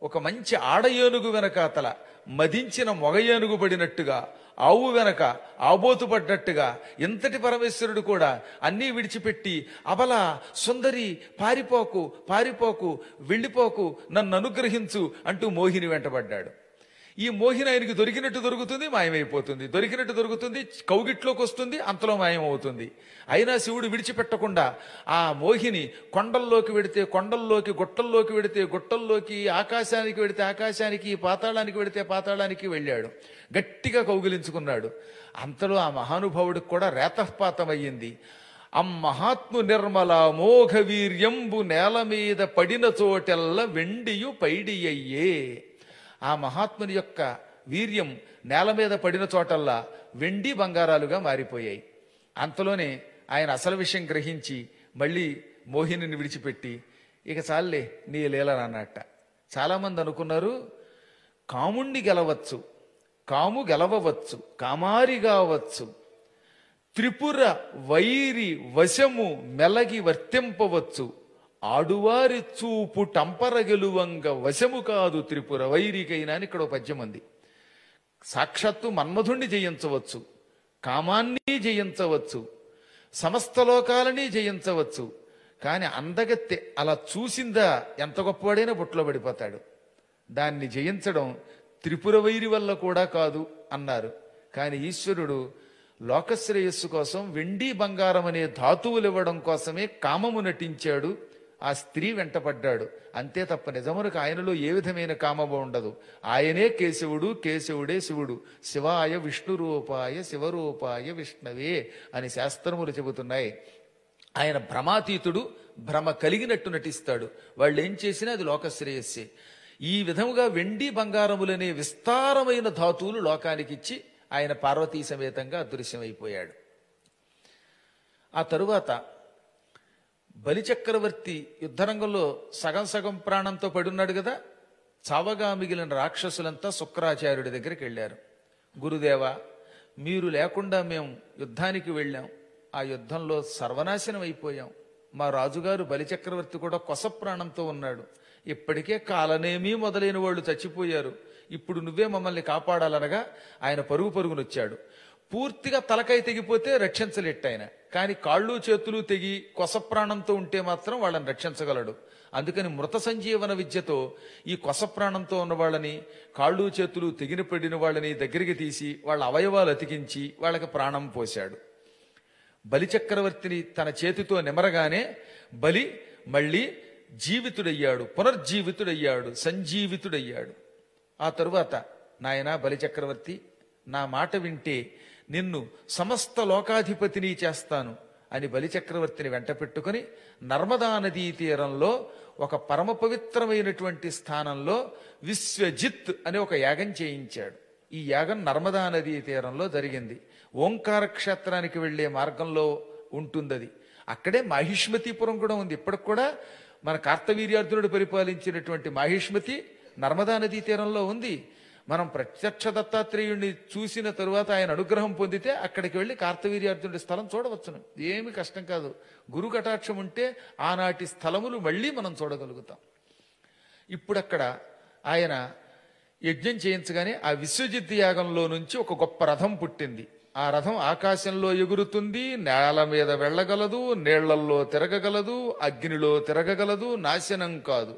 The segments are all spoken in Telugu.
ఒక మంచి ఆడ ఏనుగు వెనకాతల మదించిన మొగ ఏనుగు పడినట్టుగా ఆవు వెనక ఆబోతు పడ్డట్టుగా ఇంతటి పరమేశ్వరుడు కూడా అన్నీ విడిచిపెట్టి అబల సుందరి పారిపోకు పారిపోకు వెళ్ళిపోకు నన్ను అనుగ్రహించు అంటూ మోహిని వెంటబడ్డాడు ఈ మోహిని ఆయనకి దొరికినట్టు దొరుకుతుంది మాయమైపోతుంది దొరికినట్టు దొరుకుతుంది కౌగిట్లోకి వస్తుంది అంతలో మాయమవుతుంది అయినా శివుడు విడిచిపెట్టకుండా ఆ మోహిని కొండల్లోకి వెడితే కొండల్లోకి గుట్టల్లోకి వెడితే గుట్టల్లోకి ఆకాశానికి వెడితే ఆకాశానికి పాతాళానికి వెడితే పాతాళానికి వెళ్ళాడు గట్టిగా కౌగిలించుకున్నాడు అంతలో ఆ మహానుభావుడికి కూడా రేతపాతమయ్యింది అమ్మహాత్ము నిర్మల మోఘ వీర్యంబు నేల మీద పడిన చోటెల్ల వెండియు పైడియ్యే ఆ మహాత్ముని యొక్క వీర్యం నేల మీద పడిన చోటల్లా వెండి బంగారాలుగా మారిపోయాయి అంతలోనే ఆయన అసలు విషయం గ్రహించి మళ్ళీ మోహిని విడిచిపెట్టి ఇక చాలే నీ లీలనన్నట్ట చాలామంది అనుకున్నారు కాముణ్ణి గెలవచ్చు కాము గెలవవచ్చు కామారి కావచ్చు త్రిపుర వైరి వశము మెలగి వర్తింపవచ్చు ఆడువారి చూపు టంపర గెలువంగ వశము కాదు త్రిపుర వైరికైనా అని ఇక్కడ ఒక పద్యం ఉంది సాక్షాత్తు మన్మధుణ్ణి జయించవచ్చు కామాన్ని జయించవచ్చు సమస్త లోకాలని జయించవచ్చు కానీ అందగత్తె అలా చూసిందా ఎంత గొప్పవాడైనా బుట్టలో పడిపోతాడు దాన్ని జయించడం త్రిపుర వైరి వల్ల కూడా కాదు అన్నారు కానీ ఈశ్వరుడు లోకశ్రేయస్సు కోసం వెండి బంగారం అనే ధాతువులు ఇవ్వడం కోసమే కామము నటించాడు ఆ స్త్రీ వెంటపడ్డాడు అంతే తప్ప నిజమునకు ఆయనలో ఏ విధమైన కామము ఉండదు ఆయనే కేశవుడు కేశవుడే శివుడు శివాయ విష్ణు రూపాయ శివరూపాయ విష్ణవే అని శాస్త్రములు చెబుతున్నాయి ఆయన భ్రమాతీతుడు భ్రమ కలిగినట్టు నటిస్తాడు వాళ్ళు ఏం చేసినా అది లోకశ్రేయస్సే ఈ విధముగా వెండి బంగారములనే విస్తారమైన ధాతువులు లోకానికిచ్చి ఆయన పార్వతీ సమేతంగా అదృశ్యమైపోయాడు ఆ తరువాత బలిచక్రవర్తి యుద్ధరంగంలో సగం సగం ప్రాణంతో పడున్నాడు కదా చావగా మిగిలిన రాక్షసులంతా శుక్రాచార్యుడి దగ్గరికి వెళ్ళారు గురుదేవా మీరు లేకుండా మేము యుద్ధానికి వెళ్ళాం ఆ యుద్ధంలో సర్వనాశనం అయిపోయాం మా రాజుగారు బలిచక్రవర్తి కూడా కొస ప్రాణంతో ఉన్నాడు ఇప్పటికే కాలనేమి మొదలైన వాళ్ళు చచ్చిపోయారు ఇప్పుడు నువ్వే మమ్మల్ని కాపాడాలనగా ఆయన పరుగు పరుగునొచ్చాడు పూర్తిగా తలకాయ తెగిపోతే రక్షించలేట్టు ఆయన కానీ కాళ్ళు చేతులు తెగి కొస ప్రాణంతో ఉంటే మాత్రం వాళ్ళని రక్షించగలడు అందుకని మృత సంజీవన విద్యతో ఈ కొస ప్రాణంతో ఉన్న వాళ్ళని కాళ్ళు చేతులు తెగిన పడిన వాళ్ళని దగ్గరికి తీసి వాళ్ళ అవయవాలు అతికించి వాళ్ళకి ప్రాణం పోశాడు బలిచక్రవర్తిని తన చేతితో నిమరగానే బలి మళ్ళీ జీవితుడయ్యాడు పునర్జీవితుడయ్యాడు సంజీవితుడయ్యాడు ఆ తరువాత నాయనా బలిచక్రవర్తి నా మాట వింటే నిన్ను సమస్త లోకాధిపతిని చేస్తాను అని బలిచక్రవర్తిని వెంట పెట్టుకుని నర్మదా నదీ తీరంలో ఒక పరమ పవిత్రమైనటువంటి స్థానంలో విశ్వజిత్ అనే ఒక యాగం చేయించాడు ఈ యాగం నర్మదా నదీ తీరంలో జరిగింది ఓంకార క్షేత్రానికి వెళ్లే మార్గంలో ఉంటుంది అక్కడే మాహిష్మతిపురం కూడా ఉంది ఇప్పటికి కూడా మన కార్తవీర్యార్జునుడు పరిపాలించినటువంటి మాహిష్మతి నర్మదా నదీ తీరంలో ఉంది మనం ప్రత్యక్ష దత్తాత్రేయుడిని చూసిన తరువాత ఆయన అనుగ్రహం పొందితే అక్కడికి వెళ్ళి కార్తవీర్యార్జునుడి స్థలం చూడవచ్చును ఏమి కష్టం కాదు గురు కటాక్షం ఉంటే ఆనాటి స్థలములు మళ్ళీ మనం చూడగలుగుతాం ఇప్పుడు అక్కడ ఆయన యజ్ఞం చేయించగానే ఆ విశ్వజిత్ యాగంలో నుంచి ఒక గొప్ప రథం పుట్టింది ఆ రథం ఆకాశంలో ఎగురుతుంది నేల మీద వెళ్ళగలదు నీళ్లల్లో తిరగగలదు అగ్నిలో తిరగగలదు నాశనం కాదు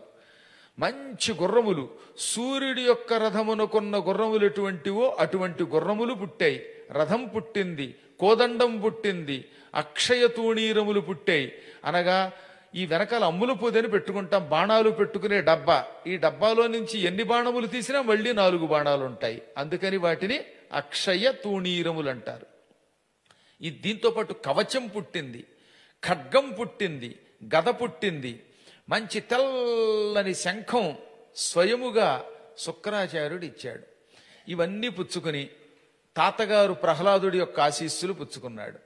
మంచి గుర్రములు సూర్యుడి యొక్క రథమునకున్న గుర్రములు ఎటువంటివో అటువంటి గుర్రములు పుట్టాయి రథం పుట్టింది కోదండం పుట్టింది అక్షయ తూణీరములు పుట్టాయి అనగా ఈ వెనకాల అమ్ముల పొదని పెట్టుకుంటాం బాణాలు పెట్టుకునే డబ్బా ఈ డబ్బాలో నుంచి ఎన్ని బాణములు తీసినా మళ్ళీ నాలుగు బాణాలు ఉంటాయి అందుకని వాటిని అక్షయ తూణీరములు అంటారు ఈ దీంతో పాటు కవచం పుట్టింది ఖడ్గం పుట్టింది గద పుట్టింది మంచి తెల్లని శంఖం స్వయముగా శుక్రాచార్యుడు ఇచ్చాడు ఇవన్నీ పుచ్చుకుని తాతగారు ప్రహ్లాదుడి యొక్క ఆశీస్సులు పుచ్చుకున్నాడు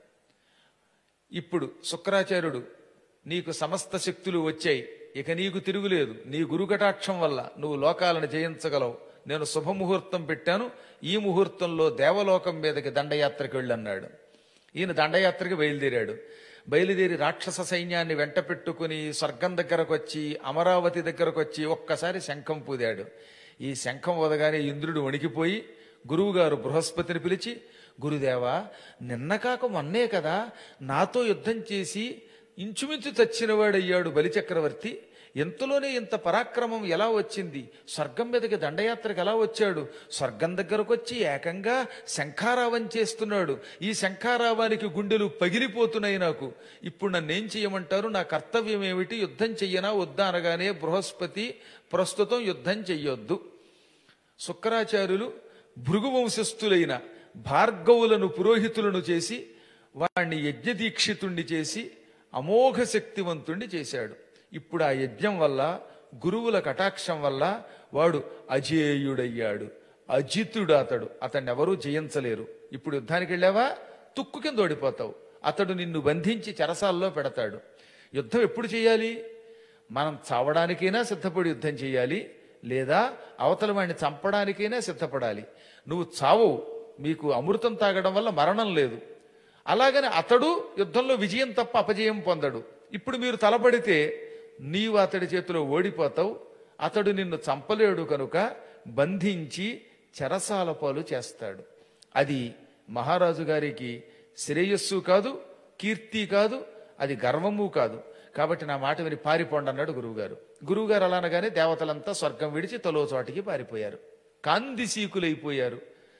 ఇప్పుడు శుక్రాచార్యుడు నీకు సమస్త శక్తులు వచ్చాయి ఇక నీకు తిరుగులేదు నీ గురుకటాక్షం వల్ల నువ్వు లోకాలను జయించగలవు నేను శుభముహూర్తం పెట్టాను ఈ ముహూర్తంలో దేవలోకం మీదకి దండయాత్రకు వెళ్ళన్నాడు ఈయన దండయాత్రకి బయలుదేరాడు బయలుదేరి రాక్షస సైన్యాన్ని వెంట పెట్టుకుని స్వర్గం దగ్గరకు వచ్చి అమరావతి దగ్గరకు వచ్చి ఒక్కసారి శంఖం పూదాడు ఈ శంఖం వదగానే ఇంద్రుడు వణికిపోయి గురువుగారు బృహస్పతిని పిలిచి గురుదేవా నిన్న కాక మొన్నే కదా నాతో యుద్ధం చేసి ఇంచుమించు చచ్చినవాడయ్యాడు బలిచక్రవర్తి ఎంతలోనే ఇంత పరాక్రమం ఎలా వచ్చింది స్వర్గం మీదకి దండయాత్రకు ఎలా వచ్చాడు స్వర్గం దగ్గరకు వచ్చి ఏకంగా శంఖారావం చేస్తున్నాడు ఈ శంఖారావానికి గుండెలు పగిలిపోతున్నాయి నాకు ఇప్పుడు నన్నేం చేయమంటారు నా కర్తవ్యం ఏమిటి యుద్ధం చెయ్యనా వద్దా అనగానే బృహస్పతి ప్రస్తుతం యుద్ధం చెయ్యొద్దు శుక్రాచార్యులు భృగు వంశస్థులైన భార్గవులను పురోహితులను చేసి వాణ్ణి యజ్ఞదీక్షితుణ్ణి చేసి అమోఘ శక్తివంతుణ్ణి చేశాడు ఇప్పుడు ఆ యజ్ఞం వల్ల గురువుల కటాక్షం వల్ల వాడు అజేయుడయ్యాడు అజితుడు అతడు అతన్ని ఎవరూ జయించలేరు ఇప్పుడు యుద్ధానికి వెళ్ళావా తుక్కు కింద ఓడిపోతావు అతడు నిన్ను బంధించి చెరసాల్లో పెడతాడు యుద్ధం ఎప్పుడు చేయాలి మనం చావడానికైనా సిద్ధపడి యుద్ధం చేయాలి లేదా అవతల వాడిని చంపడానికైనా సిద్ధపడాలి నువ్వు చావవు మీకు అమృతం తాగడం వల్ల మరణం లేదు అలాగని అతడు యుద్ధంలో విజయం తప్ప అపజయం పొందడు ఇప్పుడు మీరు తలపడితే నీవు అతడి చేతిలో ఓడిపోతావు అతడు నిన్ను చంపలేడు కనుక బంధించి చెరసాల పాలు చేస్తాడు అది మహారాజు గారికి శ్రేయస్సు కాదు కీర్తి కాదు అది గర్వము కాదు కాబట్టి నా మాట విని పారిపోండి అన్నాడు గురువుగారు గురువుగారు అలా అనగానే దేవతలంతా స్వర్గం విడిచి తలో చోటికి పారిపోయారు కాందిసీకులైపోయారు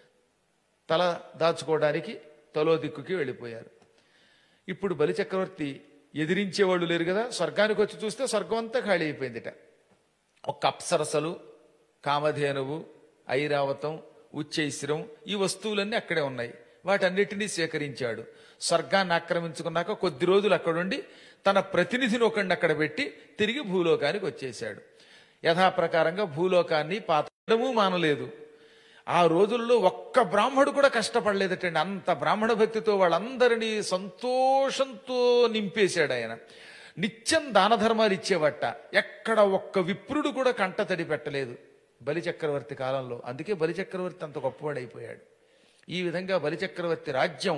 తల దాచుకోవడానికి తలో దిక్కుకి వెళ్ళిపోయారు ఇప్పుడు బలిచక్రవర్తి ఎదిరించేవాళ్ళు లేరు కదా స్వర్గానికి వచ్చి చూస్తే స్వర్గం అంతా ఖాళీ అయిపోయిందిట ఒక్క అప్సరసలు కామధేనువు ఐరావతం ఉచ్చైశ్రం ఈ వస్తువులన్నీ అక్కడే ఉన్నాయి వాటన్నిటినీ సేకరించాడు స్వర్గాన్ని ఆక్రమించుకున్నాక కొద్ది రోజులు అక్కడుండి తన ప్రతినిధిని ఒకడిని అక్కడ పెట్టి తిరిగి భూలోకానికి వచ్చేశాడు యథాప్రకారంగా భూలోకాన్ని పాతడము మానలేదు ఆ రోజుల్లో ఒక్క బ్రాహ్మడు కూడా కష్టపడలేదటండి అంత బ్రాహ్మణ భక్తితో వాళ్ళందరినీ సంతోషంతో నింపేశాడు ఆయన నిత్యం దాన ధర్మాలు ఇచ్చేవట ఎక్కడ ఒక్క విప్రుడు కూడా కంట తడి పెట్టలేదు బలిచక్రవర్తి కాలంలో అందుకే బలిచక్రవర్తి అంత గొప్పవాడైపోయాడు ఈ విధంగా బలిచక్రవర్తి రాజ్యం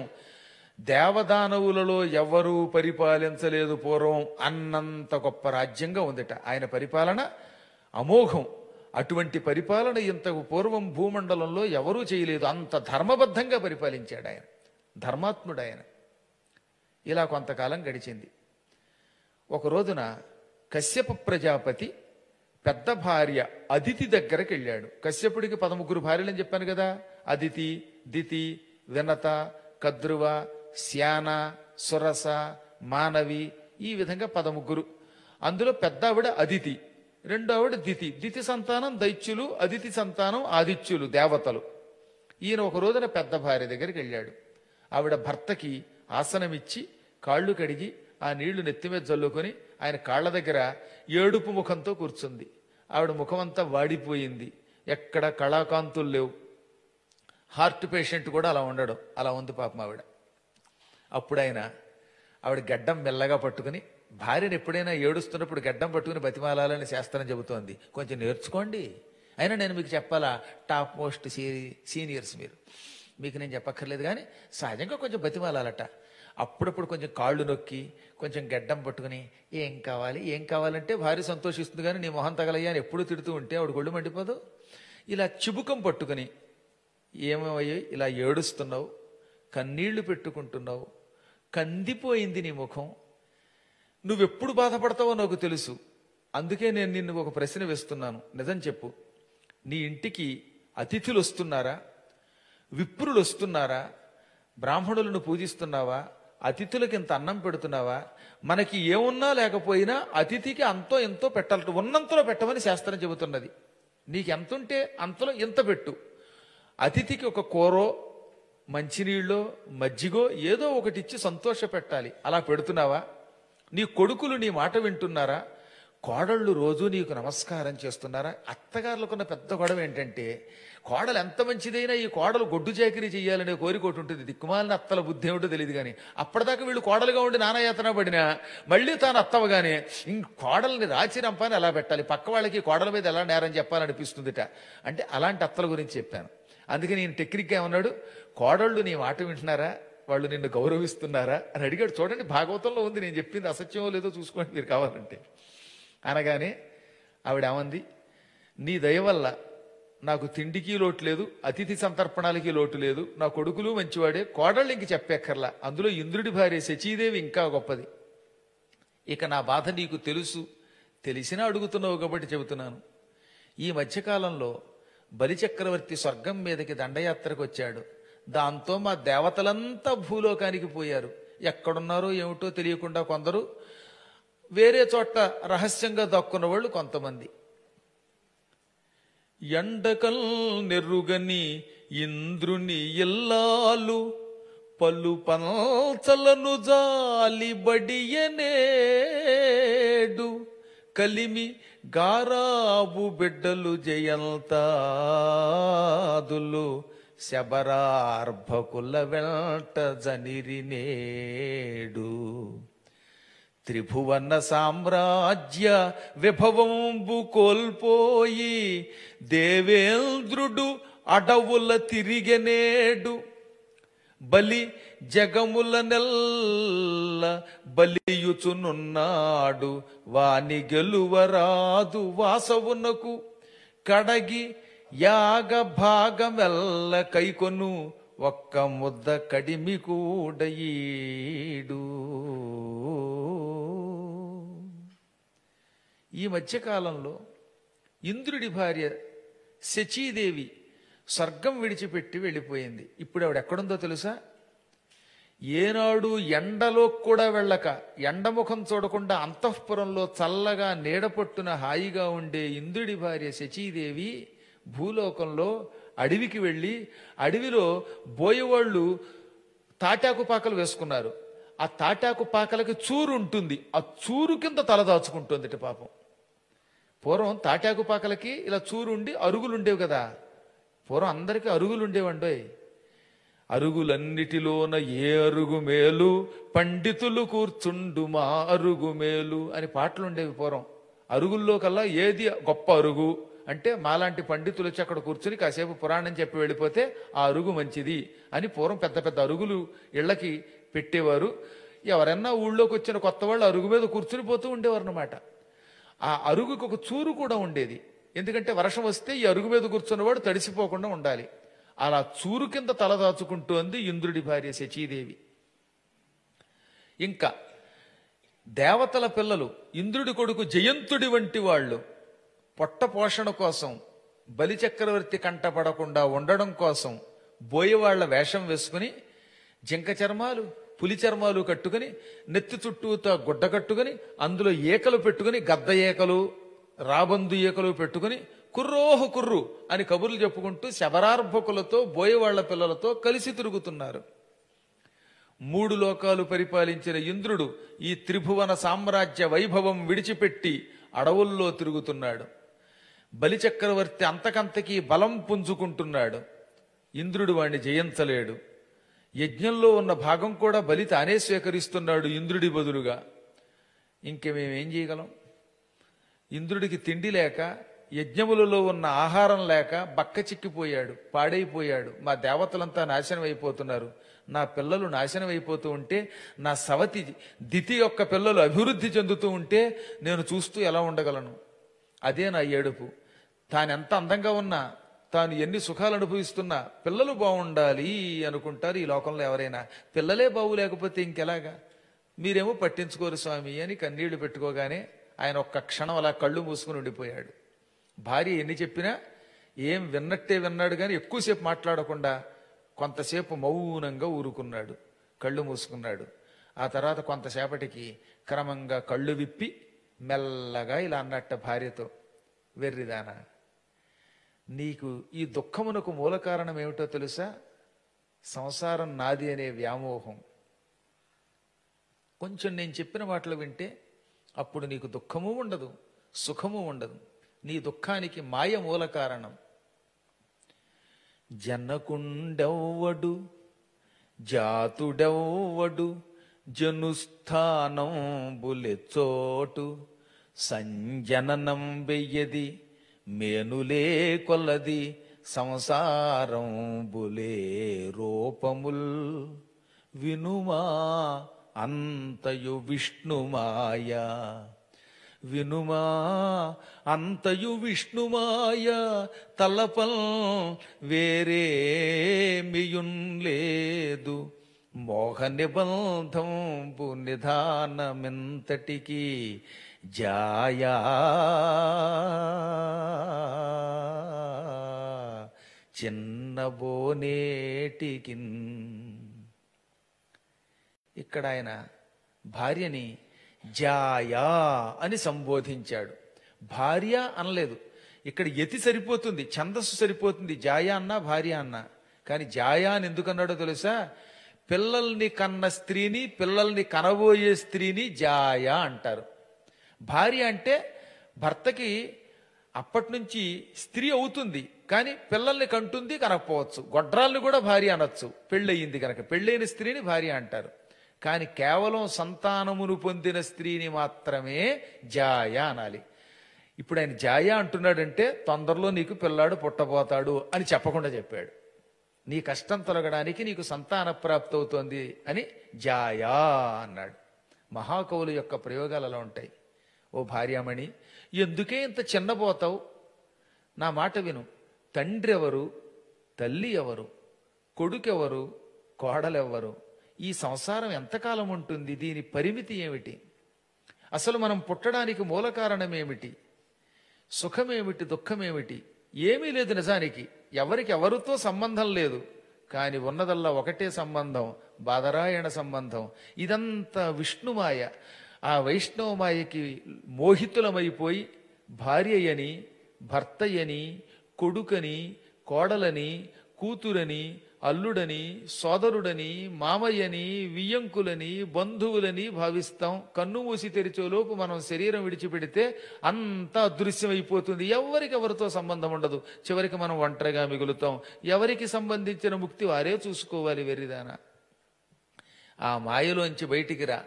దేవదానవులలో ఎవరూ పరిపాలించలేదు పూర్వం అన్నంత గొప్ప రాజ్యంగా ఉందిట ఆయన పరిపాలన అమోఘం అటువంటి పరిపాలన ఇంతకు పూర్వం భూమండలంలో ఎవరూ చేయలేదు అంత ధర్మబద్ధంగా పరిపాలించాడు ఆయన ధర్మాత్ముడు ఆయన ఇలా కొంతకాలం గడిచింది ఒక రోజున కశ్యప ప్రజాపతి పెద్ద భార్య అదితి దగ్గరికి వెళ్ళాడు కశ్యపుడికి పదముగ్గురు భార్యలని చెప్పాను కదా అదితి దితి వినత కద్రువ శ్యాన సురస మానవి ఈ విధంగా పదముగ్గురు అందులో పెద్ద ఆవిడ అదితి రెండో ఆవిడ దితి దితి సంతానం దైత్యులు అదితి సంతానం ఆదిత్యులు దేవతలు ఈయన ఒక రోజున పెద్ద భార్య దగ్గరికి వెళ్ళాడు ఆవిడ భర్తకి ఆసనమిచ్చి కాళ్ళు కడిగి ఆ నీళ్లు నెత్తి మీద జల్లుకొని ఆయన కాళ్ళ దగ్గర ఏడుపు ముఖంతో కూర్చుంది ఆవిడ ముఖమంతా వాడిపోయింది ఎక్కడ కళాకాంతులు లేవు హార్ట్ పేషెంట్ కూడా అలా ఉండడం అలా ఉంది పాపం ఆవిడ అప్పుడు ఆయన ఆవిడ గడ్డం మెల్లగా పట్టుకుని భార్యను ఎప్పుడైనా ఏడుస్తున్నప్పుడు గడ్డం పట్టుకుని బతిమాలాలని శాస్త్రం చెబుతోంది కొంచెం నేర్చుకోండి అయినా నేను మీకు చెప్పాలా టాప్ మోస్ట్ సీనియర్స్ మీరు మీకు నేను చెప్పక్కర్లేదు కానీ సహజంగా కొంచెం బతిమాలాలట అప్పుడప్పుడు కొంచెం కాళ్ళు నొక్కి కొంచెం గడ్డం పట్టుకుని ఏం కావాలి ఏం కావాలంటే భార్య సంతోషిస్తుంది కానీ నీ మొహం తగలయ్యా అని ఎప్పుడు తిడుతూ ఉంటే ఆవిడ గొళ్ళు మండిపోదు ఇలా చిబుకం పట్టుకుని ఏమయ్యాయి ఇలా ఏడుస్తున్నావు కన్నీళ్లు పెట్టుకుంటున్నావు కందిపోయింది నీ ముఖం నువ్వెప్పుడు బాధపడతావో నాకు తెలుసు అందుకే నేను నిన్ను ఒక ప్రశ్న వేస్తున్నాను నిజం చెప్పు నీ ఇంటికి అతిథులు వస్తున్నారా విప్రులు వస్తున్నారా బ్రాహ్మణులను పూజిస్తున్నావా అతిథులకు ఇంత అన్నం పెడుతున్నావా మనకి ఏమున్నా లేకపోయినా అతిథికి అంతో ఎంతో పెట్టాలి ఉన్నంతలో పెట్టమని శాస్త్రం చెబుతున్నది నీకు ఎంత ఉంటే అంతలో ఇంత పెట్టు అతిథికి ఒక కూరో మంచినీళ్ళో మజ్జిగో ఏదో ఒకటి ఇచ్చి సంతోష పెట్టాలి అలా పెడుతున్నావా నీ కొడుకులు నీ మాట వింటున్నారా కోడళ్ళు రోజు నీకు నమస్కారం చేస్తున్నారా అత్తగారులకున్న పెద్ద గొడవ ఏంటంటే కోడలు ఎంత మంచిదైనా ఈ కోడలు గొడ్డు చాకరీ చేయాలనే కోరిక ఒకటి ఉంటుంది దిక్కుమాలిన అత్తల బుద్ధి ఏమిటో తెలియదు కానీ అప్పటిదాకా వీళ్ళు కోడలుగా ఉండి నానాయాతన పడినా మళ్ళీ తాను అత్తవగానే ఇంక కోడల్ని రాచి రంపాని ఎలా పెట్టాలి పక్క వాళ్ళకి కోడల మీద ఎలా నేరం చెప్పాలనిపిస్తుందిట అంటే అలాంటి అత్తల గురించి చెప్పాను అందుకే నేను టెక్నిక్గా ఏమన్నాడు కోడళ్ళు నీ మాట వింటున్నారా వాళ్ళు నిన్ను గౌరవిస్తున్నారా అని అడిగాడు చూడండి భాగవతంలో ఉంది నేను చెప్పింది అసత్యమో లేదో చూసుకోండి మీరు కావాలంటే అనగానే ఆవిడ ఏమంది నీ దయ వల్ల నాకు తిండికి లోటు లేదు అతిథి సంతర్పణాలకి లోటు లేదు నా కొడుకులు మంచివాడే కోడళ్ళు ఇంక చెప్పెక్కర్లా అందులో ఇంద్రుడి భార్య శచీదేవి ఇంకా గొప్పది ఇక నా బాధ నీకు తెలుసు తెలిసినా అడుగుతున్నావు కాబట్టి చెబుతున్నాను ఈ మధ్యకాలంలో బలిచక్రవర్తి స్వర్గం మీదకి దండయాత్రకు వచ్చాడు దాంతో మా దేవతలంతా భూలోకానికి పోయారు ఎక్కడున్నారో ఏమిటో తెలియకుండా కొందరు వేరే చోట రహస్యంగా దక్కున్న వాళ్ళు కొంతమంది ఎండకల్ నెర్రుగని ఇంద్రుని ఎల్లాలు పలు పంచలను జాలి బడియనేడు కలిమి గారాబు బిడ్డలు జయంతాదులు శబరార్భకుల వెంట జనిరినేడు త్రిభువన సామ్రాజ్య విభవంబు కోల్పోయి దేవేంద్రుడు అడవుల తిరిగనేడు బలి జగముల నెల్ల బలియుచునున్నాడు వాని గెలువరాదు వాసవునకు కడగి యాగ భాగమెల్ల కైకొను ఒక్క ముద్ద కడిమి కూడయీడు ఈ మధ్యకాలంలో ఇంద్రుడి భార్య శచీదేవి స్వర్గం విడిచిపెట్టి వెళ్ళిపోయింది ఇప్పుడు ఆవిడ ఎక్కడుందో తెలుసా ఏనాడు ఎండలో కూడా వెళ్ళక ఎండముఖం చూడకుండా అంతఃపురంలో చల్లగా నీడపట్టున హాయిగా ఉండే ఇంద్రుడి భార్య శచీదేవి భూలోకంలో అడవికి వెళ్ళి అడవిలో బోయవాళ్ళు తాటాకు పాకలు వేసుకున్నారు ఆ తాటాకు పాకలకి చూరు ఉంటుంది ఆ చూరు కింద తల దాచుకుంటుంది ఇటు పాపం పూర్వం తాటాకు పాకలకి ఇలా చూరు ఉండి అరుగులు ఉండేవి కదా పూర్వం అందరికీ అరుగులు ఉండేవండోయ్ అరుగులన్నిటిలోన ఏ అరుగు మేలు పండితులు కూర్చుండు మా అరుగు మేలు అని పాటలు ఉండేవి పూర్వం అరుగుల్లో కల్లా ఏది గొప్ప అరుగు అంటే మాలాంటి పండితులు వచ్చి అక్కడ కూర్చుని కాసేపు పురాణం చెప్పి వెళ్ళిపోతే ఆ అరుగు మంచిది అని పూర్వం పెద్ద పెద్ద అరుగులు ఇళ్ళకి పెట్టేవారు ఎవరన్నా ఊళ్ళోకి వచ్చిన కొత్త వాళ్ళు అరుగు మీద కూర్చుని పోతూ ఉండేవారు అనమాట ఆ అరుగుకు ఒక చూరు కూడా ఉండేది ఎందుకంటే వర్షం వస్తే ఈ అరుగు మీద కూర్చున్నవాడు తడిసిపోకుండా ఉండాలి అలా చూరు కింద తలదాచుకుంటోంది ఇంద్రుడి భార్య శచీదేవి ఇంకా దేవతల పిల్లలు ఇంద్రుడి కొడుకు జయంతుడి వంటి వాళ్ళు పొట్ట పోషణ కోసం బలిచక్రవర్తి కంటపడకుండా ఉండడం కోసం బోయవాళ్ల వేషం వేసుకుని జింక చర్మాలు పులి చర్మాలు కట్టుకుని నెత్తి చుట్టూతో గుడ్డ కట్టుకుని అందులో ఏకలు పెట్టుకుని గద్ద ఏకలు రాబందు ఏకలు పెట్టుకుని కుర్రోహు కుర్రు అని కబుర్లు చెప్పుకుంటూ శబరార్భకులతో బోయవాళ్ల పిల్లలతో కలిసి తిరుగుతున్నారు మూడు లోకాలు పరిపాలించిన ఇంద్రుడు ఈ త్రిభువన సామ్రాజ్య వైభవం విడిచిపెట్టి అడవుల్లో తిరుగుతున్నాడు బలిచక్రవర్తి అంతకంతకీ బలం పుంజుకుంటున్నాడు ఇంద్రుడు వాణ్ణి జయించలేడు యజ్ఞంలో ఉన్న భాగం కూడా బలి తానే స్వీకరిస్తున్నాడు ఇంద్రుడి బదులుగా ఇంక మేమేం చేయగలం ఇంద్రుడికి తిండి లేక యజ్ఞములలో ఉన్న ఆహారం లేక బక్క చిక్కిపోయాడు పాడైపోయాడు మా దేవతలంతా నాశనం అయిపోతున్నారు నా పిల్లలు నాశనం అయిపోతూ ఉంటే నా సవతి దితి యొక్క పిల్లలు అభివృద్ధి చెందుతూ ఉంటే నేను చూస్తూ ఎలా ఉండగలను అదే నా ఏడుపు తాను ఎంత అందంగా ఉన్నా తాను ఎన్ని సుఖాలు అనుభవిస్తున్నా పిల్లలు బాగుండాలి అనుకుంటారు ఈ లోకంలో ఎవరైనా పిల్లలే బాగులేకపోతే ఇంకెలాగా మీరేమో పట్టించుకోరు స్వామి అని కన్నీళ్లు పెట్టుకోగానే ఆయన ఒక్క క్షణం అలా కళ్ళు మూసుకుని ఉండిపోయాడు భార్య ఎన్ని చెప్పినా ఏం విన్నట్టే విన్నాడు కానీ ఎక్కువసేపు మాట్లాడకుండా కొంతసేపు మౌనంగా ఊరుకున్నాడు కళ్ళు మూసుకున్నాడు ఆ తర్వాత కొంతసేపటికి క్రమంగా కళ్ళు విప్పి మెల్లగా ఇలా అన్నట్ట భార్యతో వెర్రిదానా నీకు ఈ దుఃఖమునకు మూల కారణం ఏమిటో తెలుసా సంసారం నాది అనే వ్యామోహం కొంచెం నేను చెప్పిన మాటలు వింటే అప్పుడు నీకు దుఃఖము ఉండదు సుఖము ఉండదు నీ దుఃఖానికి మాయ మూల కారణం జనకుండెవ్వడు జాతుడెవ్వడు జనుస్థానం బులెచ్చోటు సంజననం వెయ్యది మేనులే కొల్లది సంసారం బులే రూపముల్ వినుమా అంతయు విష్ణుమాయ వినుమా అంతయు విష్ణుమాయ తలపల్ వేరేమియున్ లేదు మోహ నిబంధంపు నిధానమెంతటికి జాయా చిన్నబోనేటికిన్ ఇక్కడ ఆయన భార్యని జాయా అని సంబోధించాడు భార్య అనలేదు ఇక్కడ యతి సరిపోతుంది ఛందస్సు సరిపోతుంది జాయా అన్నా భార్య అన్నా కానీ జాయా అని ఎందుకన్నాడో తెలుసా పిల్లల్ని కన్న స్త్రీని పిల్లల్ని కనబోయే స్త్రీని జాయా అంటారు భార్య అంటే భర్తకి అప్పటి నుంచి స్త్రీ అవుతుంది కానీ పిల్లల్ని కంటుంది కనకపోవచ్చు గొడ్రాల్ని కూడా భార్య అనొచ్చు పెళ్ళయింది కనుక పెళ్ళైన స్త్రీని భార్య అంటారు కానీ కేవలం సంతానమును పొందిన స్త్రీని మాత్రమే జాయ అనాలి ఇప్పుడు ఆయన జాయ అంటున్నాడంటే తొందరలో నీకు పిల్లాడు పుట్టబోతాడు అని చెప్పకుండా చెప్పాడు నీ కష్టం తొలగడానికి నీకు సంతాన ప్రాప్తి అవుతోంది అని జాయా అన్నాడు మహాకవుల యొక్క ప్రయోగాలు అలా ఉంటాయి ఓ భార్యామణి ఎందుకే ఇంత చిన్నబోతావు నా మాట విను తండ్రి ఎవరు తల్లి ఎవరు కొడుకెవరు కోడలెవ్వరు ఈ సంసారం ఎంతకాలం ఉంటుంది దీని పరిమితి ఏమిటి అసలు మనం పుట్టడానికి మూల కారణం ఏమిటి సుఖమేమిటి దుఃఖమేమిటి ఏమీ లేదు నిజానికి ఎవరికి ఎవరితో సంబంధం లేదు కాని ఉన్నదల్లా ఒకటే సంబంధం బాదరాయణ సంబంధం ఇదంతా విష్ణుమాయ ఆ వైష్ణవమాయకి మోహితులమైపోయి భార్యయని భర్తయని కొడుకని కోడలని కూతురని అల్లుడని సోదరుడని మామయ్యని వియ్యంకులని బంధువులని భావిస్తాం కన్ను మూసి తెరిచేలోపు మనం శరీరం విడిచిపెడితే అంతా అదృశ్యమైపోతుంది ఎవరికి ఎవరితో సంబంధం ఉండదు చివరికి మనం ఒంటరిగా మిగులుతాం ఎవరికి సంబంధించిన ముక్తి వారే చూసుకోవాలి వెర్రిదానా ఆ మాయలోంచి బయటికి రా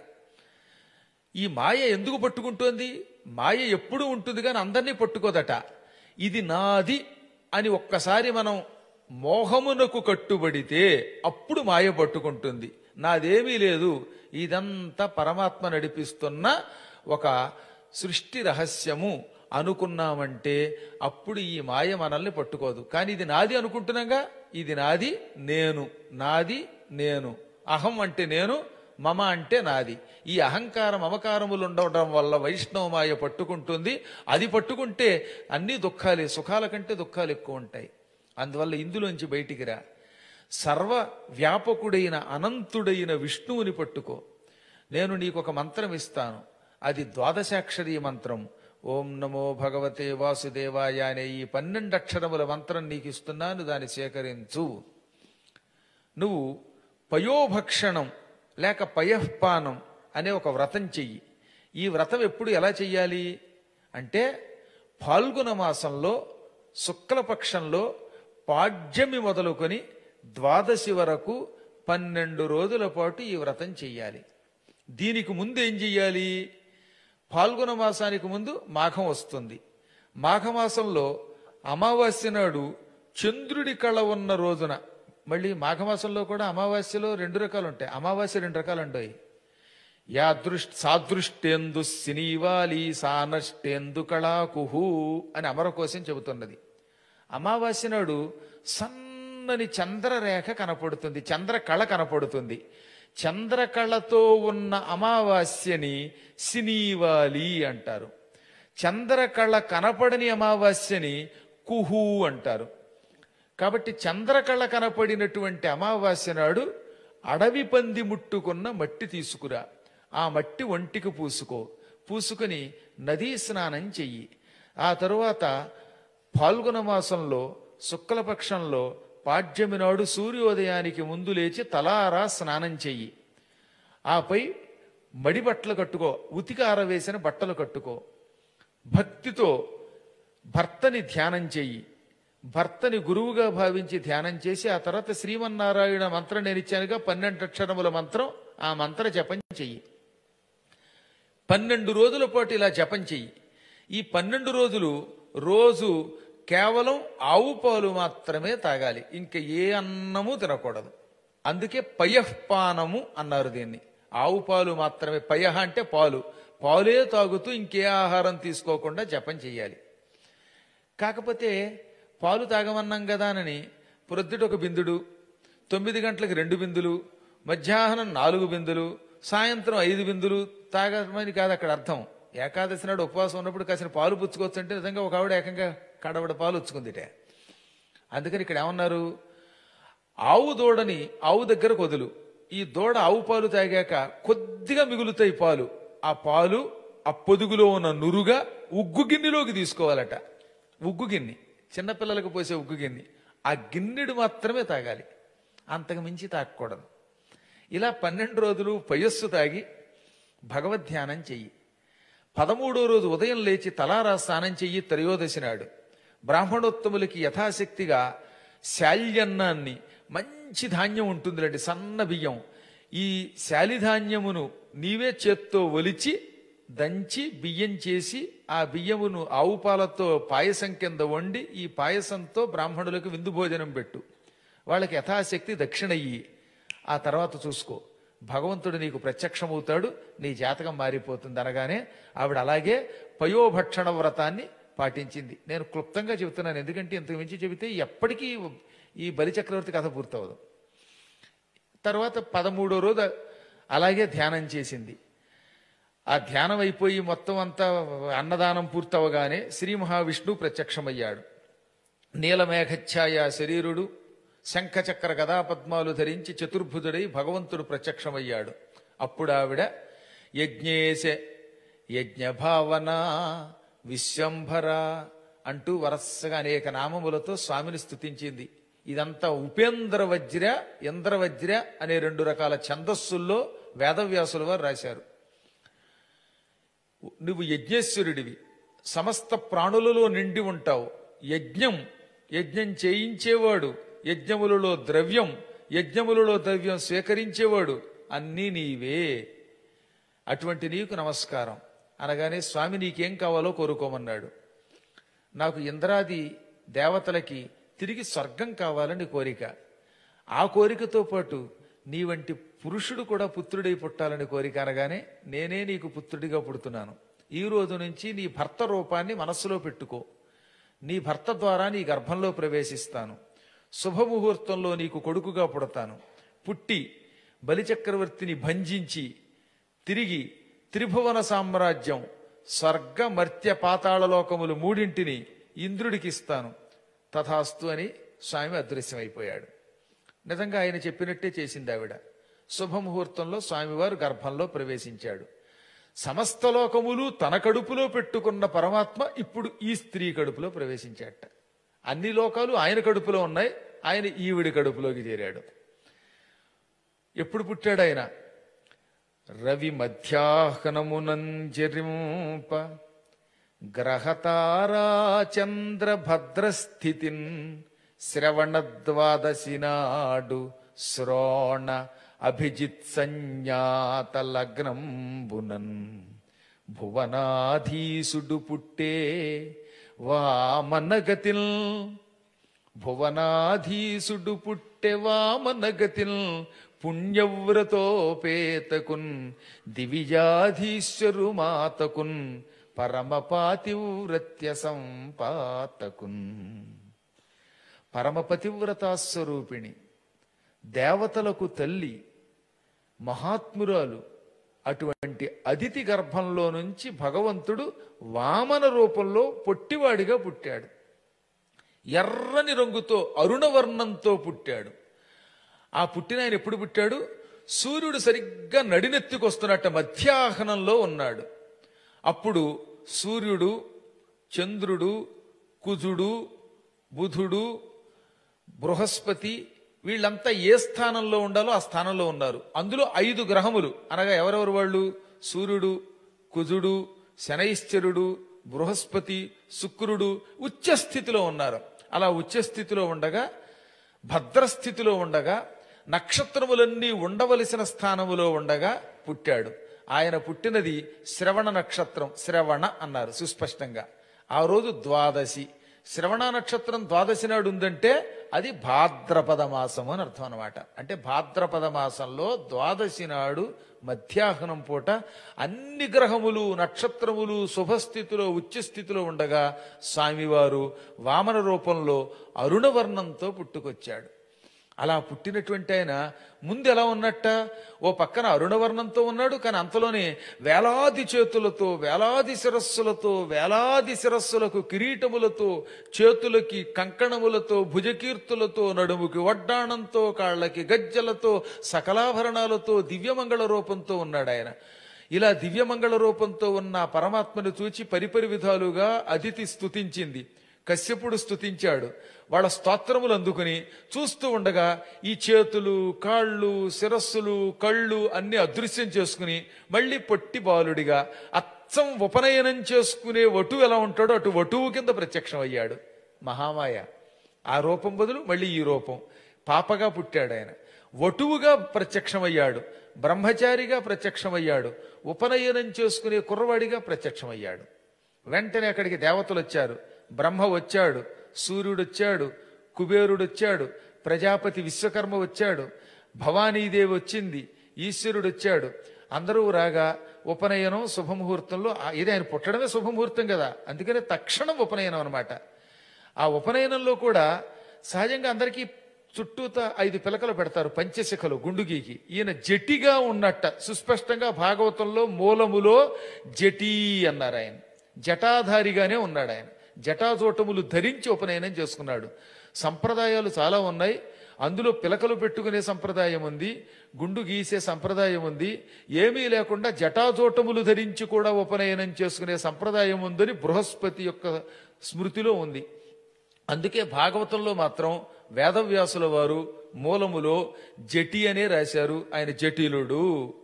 ఈ మాయ ఎందుకు పట్టుకుంటోంది మాయ ఎప్పుడూ ఉంటుంది కానీ అందరినీ పట్టుకోదట ఇది నాది అని ఒక్కసారి మనం మోహమునకు కట్టుబడితే అప్పుడు మాయ పట్టుకుంటుంది నాదేమీ లేదు ఇదంతా పరమాత్మ నడిపిస్తున్న ఒక సృష్టి రహస్యము అనుకున్నామంటే అప్పుడు ఈ మాయ మనల్ని పట్టుకోదు కానీ ఇది నాది అనుకుంటున్నాగా ఇది నాది నేను నాది నేను అహం అంటే నేను మమ అంటే నాది ఈ అహంకారం మమకారములు ఉండడం వల్ల వైష్ణవమాయ పట్టుకుంటుంది అది పట్టుకుంటే అన్ని దుఃఖాలే సుఖాల కంటే దుఃఖాలు ఎక్కువ ఉంటాయి అందువల్ల ఇందులోంచి బయటికి రా సర్వ వ్యాపకుడైన అనంతుడైన విష్ణువుని పట్టుకో నేను నీకు ఒక మంత్రం ఇస్తాను అది ద్వాదశాక్షరీ మంత్రం ఓం నమో భగవతే వాసుదేవాయ అనే ఈ పన్నెండు అక్షరముల మంత్రం నీకు ఇస్తున్నాను దాన్ని సేకరించు నువ్వు పయోభక్షణం లేక పయఃపానం అనే ఒక వ్రతం చెయ్యి ఈ వ్రతం ఎప్పుడు ఎలా చెయ్యాలి అంటే ఫాల్గుణ మాసంలో శుక్లపక్షంలో పాడ్యమి మొదలుకొని ద్వాదశి వరకు పన్నెండు రోజుల పాటు ఈ వ్రతం చెయ్యాలి దీనికి ముందు ఏం చెయ్యాలి ఫాల్గుణ మాసానికి ముందు మాఘం వస్తుంది మాఘమాసంలో అమావాస్య నాడు చంద్రుడి కళ ఉన్న రోజున మళ్ళీ మాఘమాసంలో కూడా అమావాస్యలో రెండు రకాలు ఉంటాయి అమావాస్య రెండు రకాలు ఉంటాయి యాదృష్ సాదృష్టేందు సినీవాలి సానష్టేందు కళాకుహు అని అమరకోశం చెబుతున్నది అమావాస్య నాడు సన్నని చంద్రరేఖ కనపడుతుంది చంద్రకళ కనపడుతుంది చంద్రకళతో ఉన్న అమావాస్యని సినీవాలి అంటారు చంద్రకళ కనపడని అమావాస్యని కుహు అంటారు కాబట్టి చంద్రకళ కనపడినటువంటి అమావాస్య నాడు అడవి పంది ముట్టుకున్న మట్టి తీసుకురా ఆ మట్టి ఒంటికి పూసుకో పూసుకుని నదీ స్నానం చెయ్యి ఆ తరువాత పాల్గొన మాసంలో శుక్లపక్షంలో పాడ్యమి నాడు సూర్యోదయానికి ముందు లేచి తలారా స్నానం చెయ్యి ఆపై మడి బట్టలు కట్టుకో ఉతికి ఆరవేసిన బట్టలు కట్టుకో భక్తితో భర్తని ధ్యానం చెయ్యి భర్తని గురువుగా భావించి ధ్యానం చేసి ఆ తర్వాత శ్రీమన్నారాయణ మంత్రం నేను ఇచ్చానుగా పన్నెండు అక్షరముల మంత్రం ఆ మంత్ర జపం చెయ్యి పన్నెండు రోజుల పాటు ఇలా జపం చెయ్యి ఈ పన్నెండు రోజులు రోజు కేవలం ఆవు పాలు మాత్రమే తాగాలి ఇంకా ఏ అన్నము తినకూడదు అందుకే పయఃపానము అన్నారు దీన్ని ఆవు పాలు మాత్రమే పయహ అంటే పాలు పాలే తాగుతూ ఇంకే ఆహారం తీసుకోకుండా జపం చెయ్యాలి కాకపోతే పాలు తాగమన్నాం కదా అని ప్రొద్దుట ఒక బిందుడు తొమ్మిది గంటలకు రెండు బిందులు మధ్యాహ్నం నాలుగు బిందులు సాయంత్రం ఐదు బిందులు తాగమని కాదు అక్కడ అర్థం ఏకాదశి నాడు ఉపవాసం ఉన్నప్పుడు కాసిన పాలు పుచ్చుకోవచ్చు అంటే నిజంగా ఒక ఆవిడ ఏకంగా కడవడ పాలు వచ్చుకుందిటే అందుకని ఇక్కడ ఏమన్నారు ఆవు దూడని ఆవు దగ్గర కొదులు ఈ దూడ ఆవు పాలు తాగాక కొద్దిగా మిగులుతాయి పాలు ఆ పాలు ఆ పొదుగులో ఉన్న నురుగా ఉగ్గు గిన్నెలోకి తీసుకోవాలట ఉగ్గు గిన్నె చిన్నపిల్లలకు పోసే ఉగ్గు గిన్నె ఆ గిన్నెడు మాత్రమే తాగాలి అంతకు మించి తాగకూడదు ఇలా పన్నెండు రోజులు పయస్సు తాగి భగవద్ ధ్యానం చెయ్యి పదమూడో రోజు ఉదయం లేచి తలారా స్నానం చెయ్యి త్రయోదశి నాడు బ్రాహ్మణోత్తములకి యథాశక్తిగా శాల్యన్నాన్ని మంచి ధాన్యం ఉంటుందిలేండి సన్న బియ్యం ఈ శాలిధాన్యమును నీవే చేత్తో ఒలిచి దంచి బియ్యం చేసి ఆ బియ్యమును ఆవు పాలతో పాయసం కింద వండి ఈ పాయసంతో బ్రాహ్మణులకు విందు భోజనం పెట్టు వాళ్ళకి యథాశక్తి దక్షిణయ్యి ఆ తర్వాత చూసుకో భగవంతుడు నీకు ప్రత్యక్షమవుతాడు నీ జాతకం మారిపోతుంది అనగానే ఆవిడ అలాగే పయోభక్షణ వ్రతాన్ని పాటించింది నేను క్లుప్తంగా చెబుతున్నాను ఎందుకంటే ఇంతకు మించి చెబితే ఎప్పటికీ ఈ బలిచక్రవర్తి కథ పూర్తవదు తర్వాత పదమూడో రోజు అలాగే ధ్యానం చేసింది ఆ ధ్యానం అయిపోయి మొత్తం అంతా అన్నదానం పూర్తవగానే శ్రీ మహావిష్ణువు ప్రత్యక్షమయ్యాడు నీలమేఘఛాయ శరీరుడు శంఖచక్ర గదాపద్మాలు ధరించి చతుర్భుజుడై భగవంతుడు ప్రత్యక్షమయ్యాడు అప్పుడు ఆవిడ యజ్ఞేశ యజ్ఞభావన విశ్వంభర అంటూ వరసగా అనేక నామములతో స్వామిని స్తుతించింది ఇదంతా ఉపేంద్ర వజ్ర ఇంద్రవజ్ర అనే రెండు రకాల ఛందస్సుల్లో వేదవ్యాసుల వారు రాశారు నువ్వు యజ్ఞేశ్వరుడివి సమస్త ప్రాణులలో నిండి ఉంటావు యజ్ఞం యజ్ఞం చేయించేవాడు యజ్ఞములలో ద్రవ్యం యజ్ఞములలో ద్రవ్యం స్వీకరించేవాడు అన్నీ నీవే అటువంటి నీకు నమస్కారం అనగానే స్వామి నీకేం కావాలో కోరుకోమన్నాడు నాకు ఇంద్రాది దేవతలకి తిరిగి స్వర్గం కావాలని కోరిక ఆ కోరికతో పాటు నీ వంటి పురుషుడు కూడా పుత్రుడై పుట్టాలని కోరిక అనగానే నేనే నీకు పుత్రుడిగా పుడుతున్నాను ఈ రోజు నుంచి నీ భర్త రూపాన్ని మనస్సులో పెట్టుకో నీ భర్త ద్వారా నీ గర్భంలో ప్రవేశిస్తాను శుభముహూర్తంలో నీకు కొడుకుగా పుడతాను పుట్టి బలిచక్రవర్తిని భంజించి తిరిగి త్రిభువన సామ్రాజ్యం స్వర్గ మర్త్య పాతాళ లోకములు మూడింటిని ఇంద్రుడికి ఇస్తాను తథాస్తు అని స్వామి అదృశ్యమైపోయాడు నిజంగా ఆయన చెప్పినట్టే చేసింది ఆవిడ శుభముహూర్తంలో స్వామివారు గర్భంలో ప్రవేశించాడు సమస్త లోకములు తన కడుపులో పెట్టుకున్న పరమాత్మ ఇప్పుడు ఈ స్త్రీ కడుపులో ప్రవేశించాట అన్ని లోకాలు ఆయన కడుపులో ఉన్నాయి ఆయన ఈవిడి కడుపులోకి చేరాడు ఎప్పుడు పుట్టాడు ఆయన రవి మధ్యాహ్నమునంజరింప గ్రహతారా చంద్ర భద్రస్థితిన్ శ్రవణ ద్వాదశి నాడు శ్రోణ అభిజిత్ సంజ్ఞాత లగ్నంబునన్ భువనాధీసుడు పుట్టే వామనగతిల్ భువనాధీసుడు పుట్టె వామనగతిల్ పుణ్యవ్రతోపేతకున్ దివిజాధీశ్వరు మాతకున్ పరమపాతివ్రత్య సంపాతకున్ పరమపతివ్రతాస్వరూపిణి దేవతలకు తల్లి మహాత్మురాలు అటువంటి అదితి గర్భంలో నుంచి భగవంతుడు వామన రూపంలో పొట్టివాడిగా పుట్టాడు ఎర్రని రంగుతో అరుణవర్ణంతో పుట్టాడు ఆ పుట్టిన ఆయన ఎప్పుడు పుట్టాడు సూర్యుడు సరిగ్గా నడినెత్తికొస్తున్నట్ట మధ్యాహ్నంలో ఉన్నాడు అప్పుడు సూర్యుడు చంద్రుడు కుజుడు బుధుడు బృహస్పతి వీళ్ళంతా ఏ స్థానంలో ఉండాలో ఆ స్థానంలో ఉన్నారు అందులో ఐదు గ్రహములు అనగా ఎవరెవరు వాళ్ళు సూర్యుడు కుజుడు శనైశ్చరుడు బృహస్పతి శుక్రుడు ఉచ్చ స్థితిలో ఉన్నారు అలా ఉచ్చ స్థితిలో ఉండగా భద్రస్థితిలో ఉండగా నక్షత్రములన్నీ ఉండవలసిన స్థానములో ఉండగా పుట్టాడు ఆయన పుట్టినది శ్రవణ నక్షత్రం శ్రవణ అన్నారు సుస్పష్టంగా ఆ రోజు ద్వాదశి శ్రవణ నక్షత్రం ద్వాదశి నాడు ఉందంటే అది భాద్రపద మాసము అని అర్థం అనమాట అంటే భాద్రపద మాసంలో ద్వాదశి నాడు మధ్యాహ్నం పూట అన్ని గ్రహములు నక్షత్రములు శుభస్థితిలో ఉచ్చస్థితిలో ఉండగా స్వామివారు వామన రూపంలో అరుణవర్ణంతో పుట్టుకొచ్చాడు అలా పుట్టినటువంటి ఆయన ముందు ఎలా ఉన్నట్ట ఓ పక్కన అరుణవర్ణంతో ఉన్నాడు కానీ అంతలోనే వేలాది చేతులతో వేలాది శిరస్సులతో వేలాది శిరస్సులకు కిరీటములతో చేతులకి కంకణములతో భుజకీర్తులతో నడుముకి వడ్డాణంతో కాళ్ళకి గజ్జలతో సకలాభరణాలతో దివ్యమంగళ రూపంతో ఉన్నాడు ఆయన ఇలా దివ్యమంగళ రూపంతో ఉన్న ఆ పరమాత్మను చూచి పరిపరి విధాలుగా అదితి స్తుతించింది కశ్యపుడు స్తుతించాడు వాళ్ళ స్తోత్రములు అందుకుని చూస్తూ ఉండగా ఈ చేతులు కాళ్ళు శిరస్సులు కళ్ళు అన్ని అదృశ్యం చేసుకుని మళ్ళీ పొట్టి బాలుడిగా అచ్చం ఉపనయనం చేసుకునే వటువు ఎలా ఉంటాడో అటు వటువు కింద ప్రత్యక్షం అయ్యాడు మహామాయ ఆ రూపం బదులు మళ్ళీ ఈ రూపం పాపగా పుట్టాడు ఆయన వటువుగా ప్రత్యక్షమయ్యాడు బ్రహ్మచారిగా ప్రత్యక్షమయ్యాడు ఉపనయనం చేసుకునే కుర్రవాడిగా ప్రత్యక్షమయ్యాడు వెంటనే అక్కడికి దేవతలు వచ్చారు బ్రహ్మ వచ్చాడు సూర్యుడు వచ్చాడు కుబేరుడు వచ్చాడు ప్రజాపతి విశ్వకర్మ వచ్చాడు భవానీదేవి వచ్చింది ఈశ్వరుడు వచ్చాడు అందరూ రాగా ఉపనయనం శుభముహూర్తంలో ఆ- ఇది ఆయన పుట్టడమే శుభముహూర్తం కదా అందుకనే తక్షణం ఉపనయనం అన్నమాట ఆ ఉపనయనంలో కూడా సహజంగా అందరికీ చుట్టూత ఐదు పిలకలు పెడతారు పంచశిఖలు గుండుగీకి ఈయన జటిగా ఉన్నట్ట సుస్పష్టంగా భాగవతంలో మూలములో జటీ అన్నారు ఆయన జటాధారిగానే ఉన్నాడు ఆయన జటాజోటములు ధరించి ఉపనయనం చేసుకున్నాడు సంప్రదాయాలు చాలా ఉన్నాయి అందులో పిలకలు పెట్టుకునే సంప్రదాయం ఉంది గుండు గీసే సంప్రదాయం ఉంది ఏమీ లేకుండా జటాజోటములు ధరించి కూడా ఉపనయనం చేసుకునే సంప్రదాయం ఉందని బృహస్పతి యొక్క స్మృతిలో ఉంది అందుకే భాగవతంలో మాత్రం వేదవ్యాసుల వారు మూలములో జటి అనే రాశారు ఆయన జటిలుడు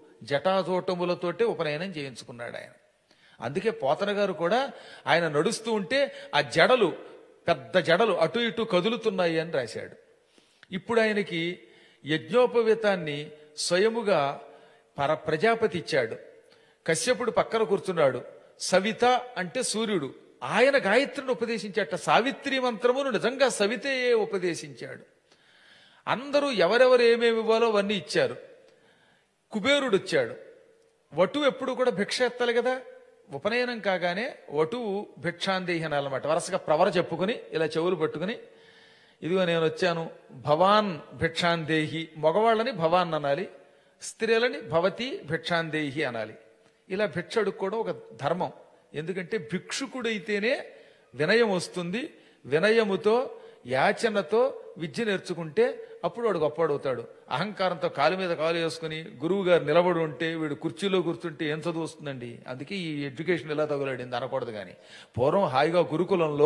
జటాజోటములతోటే ఉపనయనం చేయించుకున్నాడు ఆయన అందుకే పోతన గారు కూడా ఆయన నడుస్తూ ఉంటే ఆ జడలు పెద్ద జడలు అటు ఇటు కదులుతున్నాయి అని రాశాడు ఇప్పుడు ఆయనకి యజ్ఞోపవేతాన్ని స్వయముగా పర ప్రజాపతి ఇచ్చాడు కశ్యపుడు పక్కన కూర్చున్నాడు సవిత అంటే సూర్యుడు ఆయన గాయత్రిని ఉపదేశించాట సావిత్రి మంత్రమును నిజంగా సవితయే ఉపదేశించాడు అందరూ ఎవరెవరు ఏమేమి ఇవ్వాలో అవన్నీ ఇచ్చారు కుబేరుడు వచ్చాడు వటువు ఎప్పుడు కూడా భిక్ష ఎత్తాలి కదా ఉపనయనం కాగానే వటువు భిక్షాందేహి అనాలన్నమాట వరుసగా ప్రవర చెప్పుకుని ఇలా చెవులు పట్టుకుని ఇదిగో నేను వచ్చాను భవాన్ భిక్షాందేహి మగవాళ్ళని భవాన్ అనాలి స్త్రీలని భవతి భిక్షాందేహి అనాలి ఇలా భిక్ష అడుక్కోవడం ఒక ధర్మం ఎందుకంటే భిక్షుకుడైతేనే వినయం వస్తుంది వినయముతో యాచనతో విద్య నేర్చుకుంటే అప్పుడు వాడు గొప్పవాడవుతాడు అహంకారంతో కాలు మీద కాలు వేసుకుని గురువు గారు నిలబడి ఉంటే వీడు కుర్చీలో కూర్చుంటే ఏం చదువు వస్తుందండి అందుకే ఈ ఎడ్యుకేషన్ ఇలా తగులాడింది అనకూడదు కానీ పూర్వం హాయిగా గురుకులంలో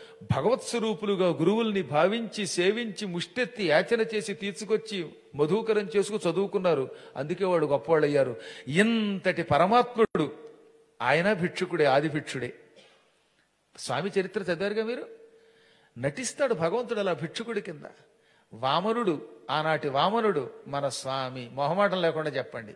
భగవత్ స్వరూపులుగా గురువుల్ని భావించి సేవించి ముష్టెత్తి యాచన చేసి తీసుకొచ్చి మధుకరం చేసుకు చదువుకున్నారు అందుకే వాడు గొప్పవాళ్ళు అయ్యారు ఇంతటి పరమాత్ముడు ఆయన భిక్షుకుడే ఆది భిక్షుడే స్వామి చరిత్ర చదివారుగా మీరు నటిస్తాడు భగవంతుడు అలా భిక్షుకుడి కింద వామనుడు ఆనాటి వామనుడు మన స్వామి మొహమాటం లేకుండా చెప్పండి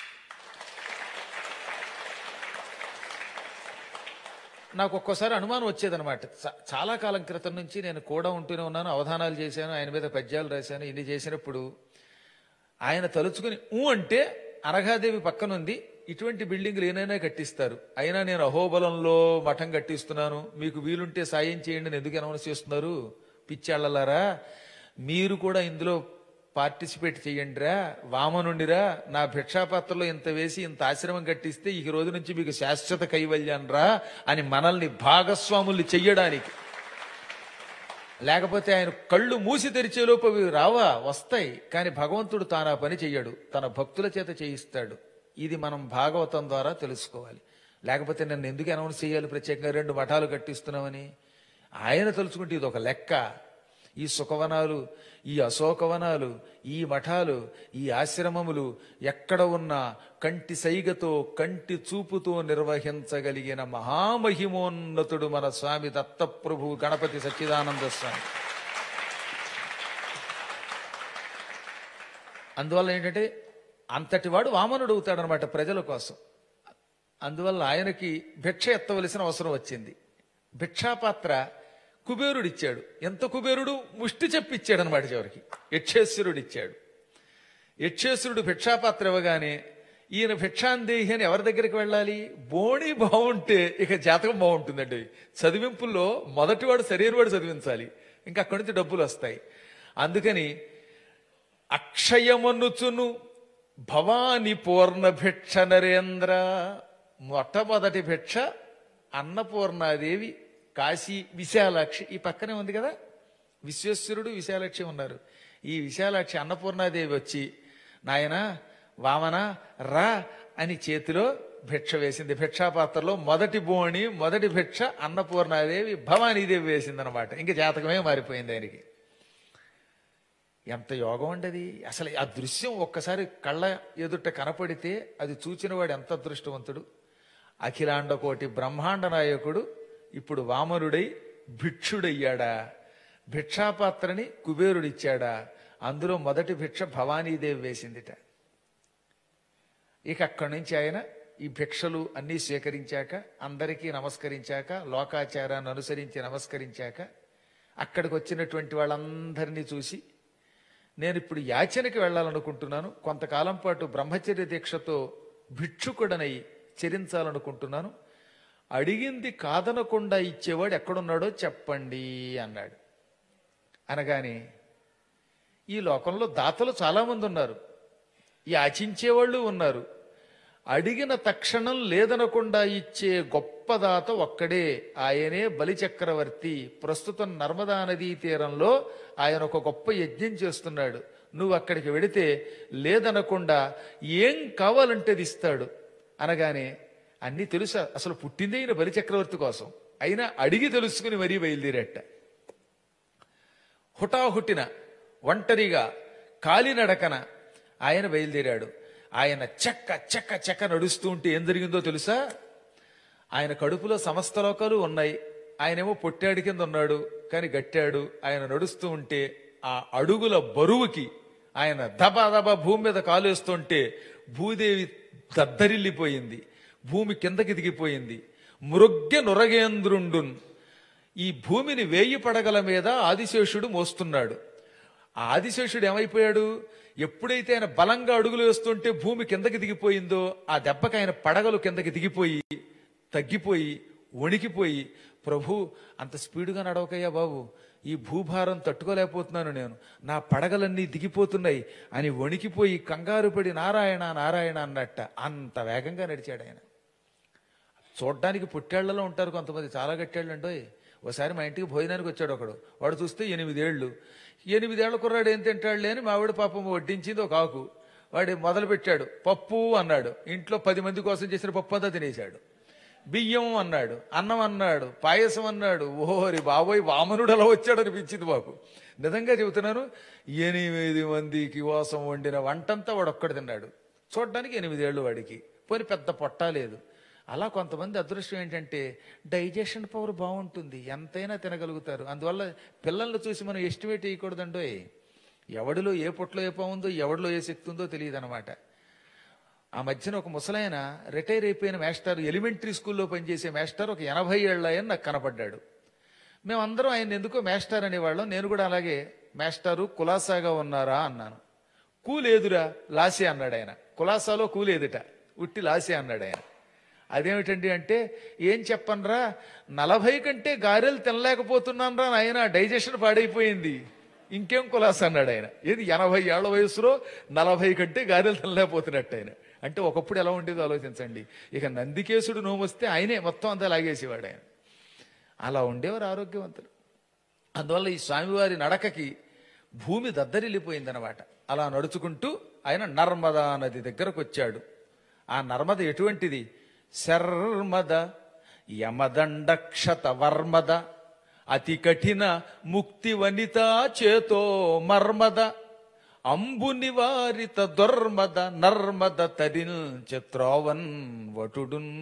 నాకు ఒక్కోసారి అనుమానం వచ్చేదనమాట చా- చాలా కాలం క్రితం నుంచి నేను కూడా ఉంటూనే ఉన్నాను అవధానాలు చేశాను ఆయన మీద పద్యాలు రాశాను ఇన్ని చేసినప్పుడు ఆయన తలుచుకుని ఊ అంటే అనఘాదేవి పక్కనుంది ఇటువంటి బిల్డింగ్లు ఏనైనా కట్టిస్తారు అయినా నేను అహోబలంలో మఠం కట్టిస్తున్నాను మీకు వీలుంటే సాయం చేయండి అని ఎందుకు అనౌన్స్ చేస్తున్నారు పిచ్చాళ్ళలారా మీరు కూడా ఇందులో పార్టిసిపేట్ చెయ్యండిరా వామనుండిరా నా భిక్షాపాత్రలో ఇంత వేసి ఇంత ఆశ్రమం కట్టిస్తే ఈ రోజు నుంచి మీకు శాశ్వత కైవల్యాన్ రా అని మనల్ని భాగస్వాముల్ని చెయ్యడానికి లేకపోతే ఆయన కళ్ళు మూసి తెరిచేలోపు అవి రావా వస్తాయి కానీ భగవంతుడు తాను ఆ పని చెయ్యడు తన భక్తుల చేత చేయిస్తాడు ఇది మనం భాగవతం ద్వారా తెలుసుకోవాలి లేకపోతే నన్ను ఎందుకు అనౌన్స్ చేయాలి ప్రత్యేకంగా రెండు మఠాలు కట్టిస్తున్నామని ఆయన తలుచుకుంటే ఇది ఒక లెక్క ఈ సుఖవనాలు ఈ అశోకవనాలు ఈ మఠాలు ఈ ఆశ్రమములు ఎక్కడ ఉన్నా కంటి సైగతో కంటి చూపుతో నిర్వహించగలిగిన మహామహిమోన్నతుడు మన స్వామి దత్తప్రభు గణపతి సచ్చిదానంద స్వామి అందువల్ల ఏంటంటే అంతటి వాడు వామనుడు అవుతాడనమాట ప్రజల కోసం అందువల్ల ఆయనకి భిక్ష ఎత్తవలసిన అవసరం వచ్చింది భిక్షాపాత్ర కుబేరుడు ఇచ్చాడు ఎంత కుబేరుడు ముష్టి చెప్పిచ్చాడు అనమాట చివరికి యక్షేశ్వరుడు ఇచ్చాడు యక్షేశ్వరుడు భిక్షాపాత్ర ఇవ్వగానే ఈయన భిక్షాందేహి అని ఎవరి దగ్గరికి వెళ్ళాలి బోణి బాగుంటే ఇక జాతకం బాగుంటుందండి చదివింపుల్లో మొదటివాడు శరీరవాడు చదివించాలి ఇంకా అక్కడి నుంచి డబ్బులు వస్తాయి అందుకని అక్షయమనుచును భవాని పూర్ణ భిక్ష నరేంద్ర మొట్టమొదటి భిక్ష అన్నపూర్ణాదేవి కాశీ విశాలాక్షి ఈ పక్కనే ఉంది కదా విశ్వేశ్వరుడు విశాలాక్షి ఉన్నారు ఈ విశాలాక్షి అన్నపూర్ణాదేవి వచ్చి నాయన వామన రా అని చేతిలో భిక్ష వేసింది భిక్షాపాత్రలో మొదటి బోణి మొదటి భిక్ష అన్నపూర్ణాదేవి భవానీదేవి వేసిందనమాట ఇంక జాతకమే మారిపోయింది ఆయనకి ఎంత యోగం అండి అది అసలు ఆ దృశ్యం ఒక్కసారి కళ్ళ ఎదుట కనపడితే అది చూచినవాడు ఎంత అదృష్టవంతుడు అఖిలాండ కోటి బ్రహ్మాండ నాయకుడు ఇప్పుడు వామనుడై భిక్షుడయ్యాడా భిక్షాపాత్రని కుబేరుడిచ్చాడా అందులో మొదటి భిక్ష భవానీదేవి వేసిందిట ఇక అక్కడి నుంచి ఆయన ఈ భిక్షలు అన్నీ స్వీకరించాక అందరికీ నమస్కరించాక లోకాచారాన్ని అనుసరించి నమస్కరించాక అక్కడికి వచ్చినటువంటి వాళ్ళందరినీ చూసి నేను ఇప్పుడు యాచనకి వెళ్ళాలనుకుంటున్నాను కొంతకాలం పాటు బ్రహ్మచర్య దీక్షతో భిక్షుకుడనై చరించాలనుకుంటున్నాను అడిగింది కాదనకుండా ఇచ్చేవాడు ఎక్కడున్నాడో చెప్పండి అన్నాడు అనగానే ఈ లోకంలో దాతలు చాలామంది ఉన్నారు యాచించేవాళ్ళు ఉన్నారు అడిగిన తక్షణం లేదనకుండా ఇచ్చే గొప్ప దాత ఒక్కడే ఆయనే బలిచక్రవర్తి ప్రస్తుతం నర్మదా నదీ తీరంలో ఆయన ఒక గొప్ప యజ్ఞం చేస్తున్నాడు నువ్వు అక్కడికి వెడితే లేదనకుండా ఏం కావాలంటే అది ఇస్తాడు అనగానే అన్నీ తెలుసా అసలు పుట్టిందే ఈయన బలిచక్రవర్తి కోసం అయినా అడిగి తెలుసుకుని మరీ బయలుదేరట హుటాహుటిన ఒంటరిగా కాలినడకన ఆయన బయలుదేరాడు ఆయన చెక్క చెక్క చెక్క నడుస్తూ ఉంటే ఏం జరిగిందో తెలుసా ఆయన కడుపులో సమస్త లోకాలు ఉన్నాయి ఆయనేమో పొట్టాడి కింద ఉన్నాడు కానీ గట్టాడు ఆయన నడుస్తూ ఉంటే ఆ అడుగుల బరువుకి ఆయన దబా దబా భూమి మీద కాలేస్తుంటే భూదేవి దద్దరిల్లిపోయింది భూమి కిందకి దిగిపోయింది మృగ్య నురగేంద్రుండున్ ఈ భూమిని వేయి పడగల మీద ఆదిశేషుడు మోస్తున్నాడు ఆ ఆదిశేషుడు ఏమైపోయాడు ఎప్పుడైతే ఆయన బలంగా అడుగులు వేస్తుంటే భూమి కిందకి దిగిపోయిందో ఆ దెబ్బకి ఆయన పడగలు కిందకి దిగిపోయి తగ్గిపోయి వణికిపోయి ప్రభు అంత స్పీడుగా నడవకయ్యా బాబు ఈ భూభారం తట్టుకోలేకపోతున్నాను నేను నా పడగలన్నీ దిగిపోతున్నాయి అని వణికిపోయి కంగారు పడి నారాయణ నారాయణ అన్నట్ట అంత వేగంగా నడిచాడు ఆయన చూడ్డానికి పుట్టేళ్లలో ఉంటారు కొంతమంది చాలా గట్టేళ్ళు అంటోయ్ ఒకసారి మా ఇంటికి భోజనానికి వచ్చాడు ఒకడు వాడు చూస్తే ఎనిమిదేళ్లు ఎనిమిదేళ్ల కుర్రాడు ఏం తింటాడులే అని మా ఆవిడ పాపం వడ్డించింది ఒక ఆకు వాడు మొదలు పెట్టాడు పప్పు అన్నాడు ఇంట్లో పది మంది కోసం చేసిన పప్పు అంతా తినేశాడు బియ్యం అన్నాడు అన్నం అన్నాడు పాయసం అన్నాడు ఓహరి బాబోయ్ వామనుడు అలా వచ్చాడు అనిపించింది మాకు నిజంగా చెబుతున్నాను ఎనిమిది మందికి కోసం వండిన వంటంతా వాడు ఒక్కడు తిన్నాడు చూడడానికి ఎనిమిదేళ్ళు వాడికి పోని పెద్ద పొట్ట లేదు అలా కొంతమంది అదృష్టం ఏంటంటే డైజెషన్ పవర్ బాగుంటుంది ఎంతైనా తినగలుగుతారు అందువల్ల పిల్లల్ని చూసి మనం ఎస్టిమేట్ చేయకూడదండో ఎవడిలో ఏ పొట్టలో ఏ పావుందో ఎవడిలో ఏ శక్తి ఉందో తెలియదు అనమాట ఆ మధ్యన ఒక ముసలాయన రిటైర్ అయిపోయిన మాస్టర్ ఎలిమెంటరీ స్కూల్లో పనిచేసే మాస్టర్ ఒక ఎనభై ఏళ్ళ ఆయన నాకు కనపడ్డాడు మేమందరం ఆయన ఎందుకో మాస్టర్ అనేవాళ్ళం నేను కూడా అలాగే మాస్టారు కులాసాగా ఉన్నారా అన్నాను కూలేదురా లాసే అన్నాడు ఆయన కులాసాలో కూలేదుట ఉట్టి లాసే అన్నాడు ఆయన అదేమిటండి అంటే ఏం చెప్పనరా నలభై కంటే గారెలు తినలేకపోతున్నాను రా నాయన డైజెషన్ పాడైపోయింది ఇంకేం కులాస అన్నాడు ఆయన ఏది ఎనభై ఏళ్ల వయసులో నలభై కంటే గారెలు తినలేకపోతున్నట్టు ఆయన అంటే ఒకప్పుడు ఎలా ఉండేదో ఆలోచించండి ఇక నందికేశుడు నోమొస్తే ఆయనే మొత్తం అంతా లాగేసేవాడు ఆయన అలా ఉండేవారు ఆరోగ్యవంతులు అందువల్ల ఈ స్వామివారి నడకకి భూమి దద్దరిల్లిపోయిందనమాట అలా నడుచుకుంటూ ఆయన నర్మదా నది దగ్గరకు వచ్చాడు ఆ నర్మద ఎటువంటిది శర్మద యమదండక్షత వర్మద అతి కఠిన ముక్తి వనిత చేతో మర్మద అంబు నివారిత దుర్మద నర్మద తరిన్ చిత్రోవన్ వటుడున్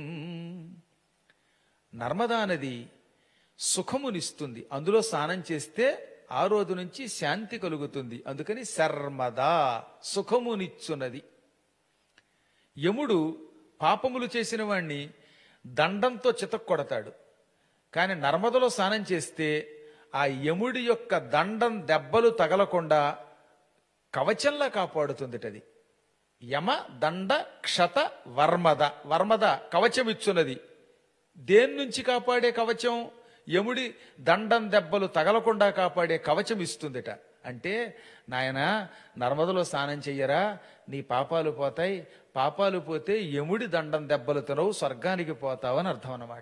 నర్మదా నది సుఖమునిస్తుంది అందులో స్నానం చేస్తే ఆ రోజు నుంచి శాంతి కలుగుతుంది అందుకని శర్మదా సుఖమునిచ్చున్నది యముడు పాపములు చేసిన వాణ్ణి దండంతో చితక్కొడతాడు కానీ నర్మదలో స్నానం చేస్తే ఆ యముడి యొక్క దండం దెబ్బలు తగలకుండా కవచంలా కాపాడుతుందిటది యమ దండ క్షత వర్మద వర్మద కవచం ఇచ్చున్నది దేని నుంచి కాపాడే కవచం యముడి దండం దెబ్బలు తగలకుండా కాపాడే కవచం ఇస్తుందిట అంటే నాయన నర్మదలో స్నానం చెయ్యరా నీ పాపాలు పోతాయి పాపాలు పోతే యముడి దండం దెబ్బలు తినవు స్వర్గానికి పోతావని అర్థం అన్నమాట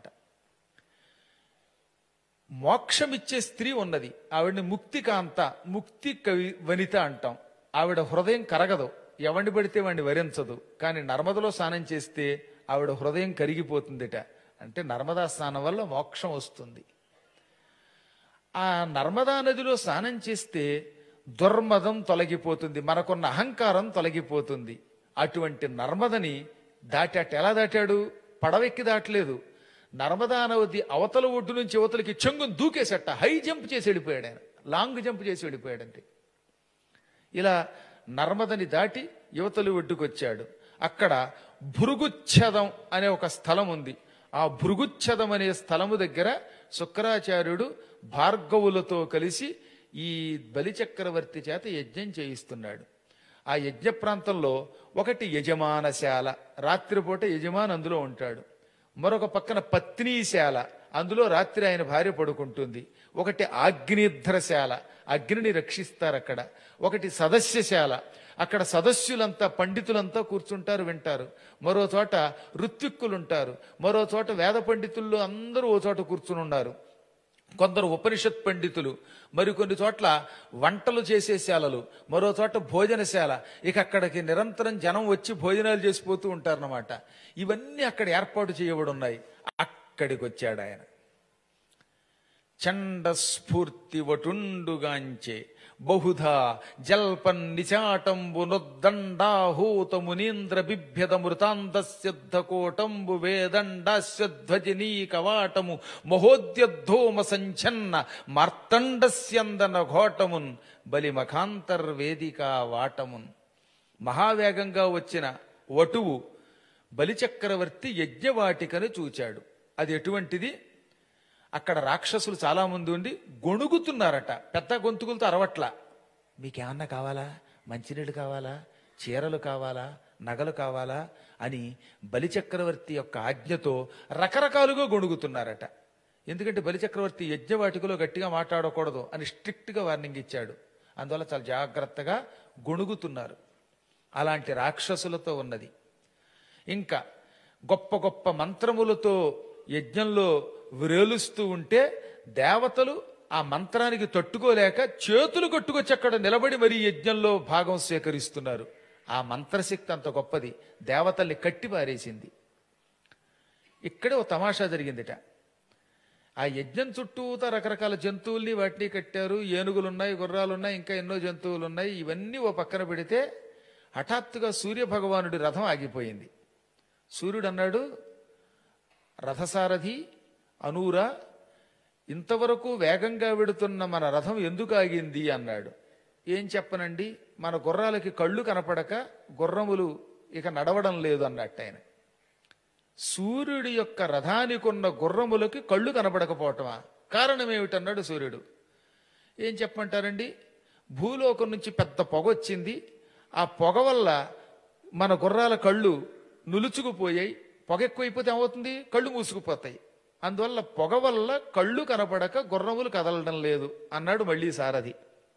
మోక్షమిచ్చే స్త్రీ ఉన్నది ఆవిడని ముక్తి కాంత ముక్తి కవి వనిత అంటాం ఆవిడ హృదయం కరగదు ఎవరిని పడితే వాడిని వరించదు కానీ నర్మదలో స్నానం చేస్తే ఆవిడ హృదయం కరిగిపోతుందిట అంటే నర్మదా స్నానం వల్ల మోక్షం వస్తుంది ఆ నర్మదా నదిలో స్నానం చేస్తే దుర్మదం తొలగిపోతుంది మనకున్న అహంకారం తొలగిపోతుంది అటువంటి నర్మదని దాటాట ఎలా దాటాడు పడవెక్కి దాటలేదు నర్మదా నది అవతల ఒడ్డు నుంచి అవతలకి చెంగుని దూకేసట హై జంప్ చేసి వెళ్ళిపోయాడు ఆయన లాంగ్ జంప్ చేసి వెళ్ళిపోయాడంతే ఇలా నర్మదని దాటి యువతలు ఒడ్డుకొచ్చాడు అక్కడ భృగుచ్ఛదం అనే ఒక స్థలం ఉంది ఆ భృగుచ్ఛదం అనే స్థలము దగ్గర శుక్రాచార్యుడు భార్గవులతో కలిసి ఈ బలిచక్రవర్తి చేత యజ్ఞం చేయిస్తున్నాడు ఆ యజ్ఞ ప్రాంతంలో ఒకటి యజమానశాల రాత్రిపూట యజమాని అందులో ఉంటాడు మరొక పక్కన పత్నీశాల అందులో రాత్రి ఆయన భార్య పడుకుంటుంది ఒకటి ఆగ్నిధ్రశాల అగ్నిని రక్షిస్తారు అక్కడ ఒకటి సదస్యశాల అక్కడ సదస్యులంతా పండితులంతా కూర్చుంటారు వింటారు మరో చోట ఋత్విక్కులుంటారు మరో చోట వేద పండితుల్లో అందరూ ఓ చోట కూర్చుని ఉన్నారు కొందరు ఉపనిషత్ పండితులు మరికొన్ని చోట్ల వంటలు చేసే శాలలు మరో చోట భోజనశాల ఇక అక్కడికి నిరంతరం జనం వచ్చి భోజనాలు చేసిపోతూ ఉంటారన్నమాట ఇవన్నీ అక్కడ ఏర్పాటు చేయబడి ఉన్నాయి అక్కడికి వచ్చాడు ఆయన చండ స్ఫూర్తి వటుండుగాంచే బహుధా జల్పన్ నిచాటంబు నొద్దండాహూత మునీంద్ర బిభ్యద మృతాంతస్యద్ధ కోటంబు వేదండాస్యధ్వజనీ కవాటము మహోద్యద్ధోమ సంఛన్న మార్తండస్యందన ఘోటమున్ బలిమఖాంతర్వేదికా వాటమున్ మహావేగంగా వచ్చిన వటువు బలిచక్రవర్తి యజ్ఞవాటికను చూచాడు అది ఎటువంటిది అక్కడ రాక్షసులు చాలా మంది ఉండి గొణుగుతున్నారట పెద్ద గొంతుకులతో అరవట్ల మీకేమన్నా కావాలా మంచినీళ్ళు కావాలా చీరలు కావాలా నగలు కావాలా అని బలిచక్రవర్తి యొక్క ఆజ్ఞతో రకరకాలుగా గొణుగుతున్నారట ఎందుకంటే బలిచక్రవర్తి యజ్ఞవాటికలో గట్టిగా మాట్లాడకూడదు అని స్ట్రిక్ట్ గా వార్నింగ్ ఇచ్చాడు అందువల్ల చాలా జాగ్రత్తగా గొణుగుతున్నారు అలాంటి రాక్షసులతో ఉన్నది ఇంకా గొప్ప గొప్ప మంత్రములతో యజ్ఞంలో వ్రేలుస్తూ ఉంటే దేవతలు ఆ మంత్రానికి తట్టుకోలేక చేతులు కట్టుకొచ్చి అక్కడ నిలబడి మరీ యజ్ఞంలో భాగం స్వీకరిస్తున్నారు ఆ మంత్రశక్తి అంత గొప్పది దేవతల్ని కట్టి పారేసింది ఇక్కడే ఓ తమాషా జరిగిందిట ఆ యజ్ఞం చుట్టూత రకరకాల జంతువుల్ని వాటిని కట్టారు ఏనుగులున్నాయి గుర్రాలున్నాయి ఇంకా ఎన్నో జంతువులు ఉన్నాయి ఇవన్నీ ఓ పక్కన పెడితే హఠాత్తుగా సూర్య భగవానుడి రథం ఆగిపోయింది సూర్యుడు అన్నాడు రథసారథి అనూరా ఇంతవరకు వేగంగా వెడుతున్న మన రథం ఎందుకు ఆగింది అన్నాడు ఏం చెప్పనండి మన గుర్రాలకి కళ్ళు కనపడక గుర్రములు ఇక నడవడం లేదు అన్నట్టు ఆయన సూర్యుడి యొక్క రథానికున్న గుర్రములకి కళ్ళు కనపడకపోవటమా కారణం ఏమిటన్నాడు సూర్యుడు ఏం చెప్పమంటారండి భూలోకం నుంచి పెద్ద పొగ వచ్చింది ఆ పొగ వల్ల మన గుర్రాల కళ్ళు నులుచుకుపోయాయి పొగ ఎక్కువైపోతే ఏమవుతుంది కళ్ళు మూసుకుపోతాయి అందువల్ల పొగ వల్ల కళ్ళు కనపడక గుర్రములు కదలడం లేదు అన్నాడు మళ్ళీ సారథి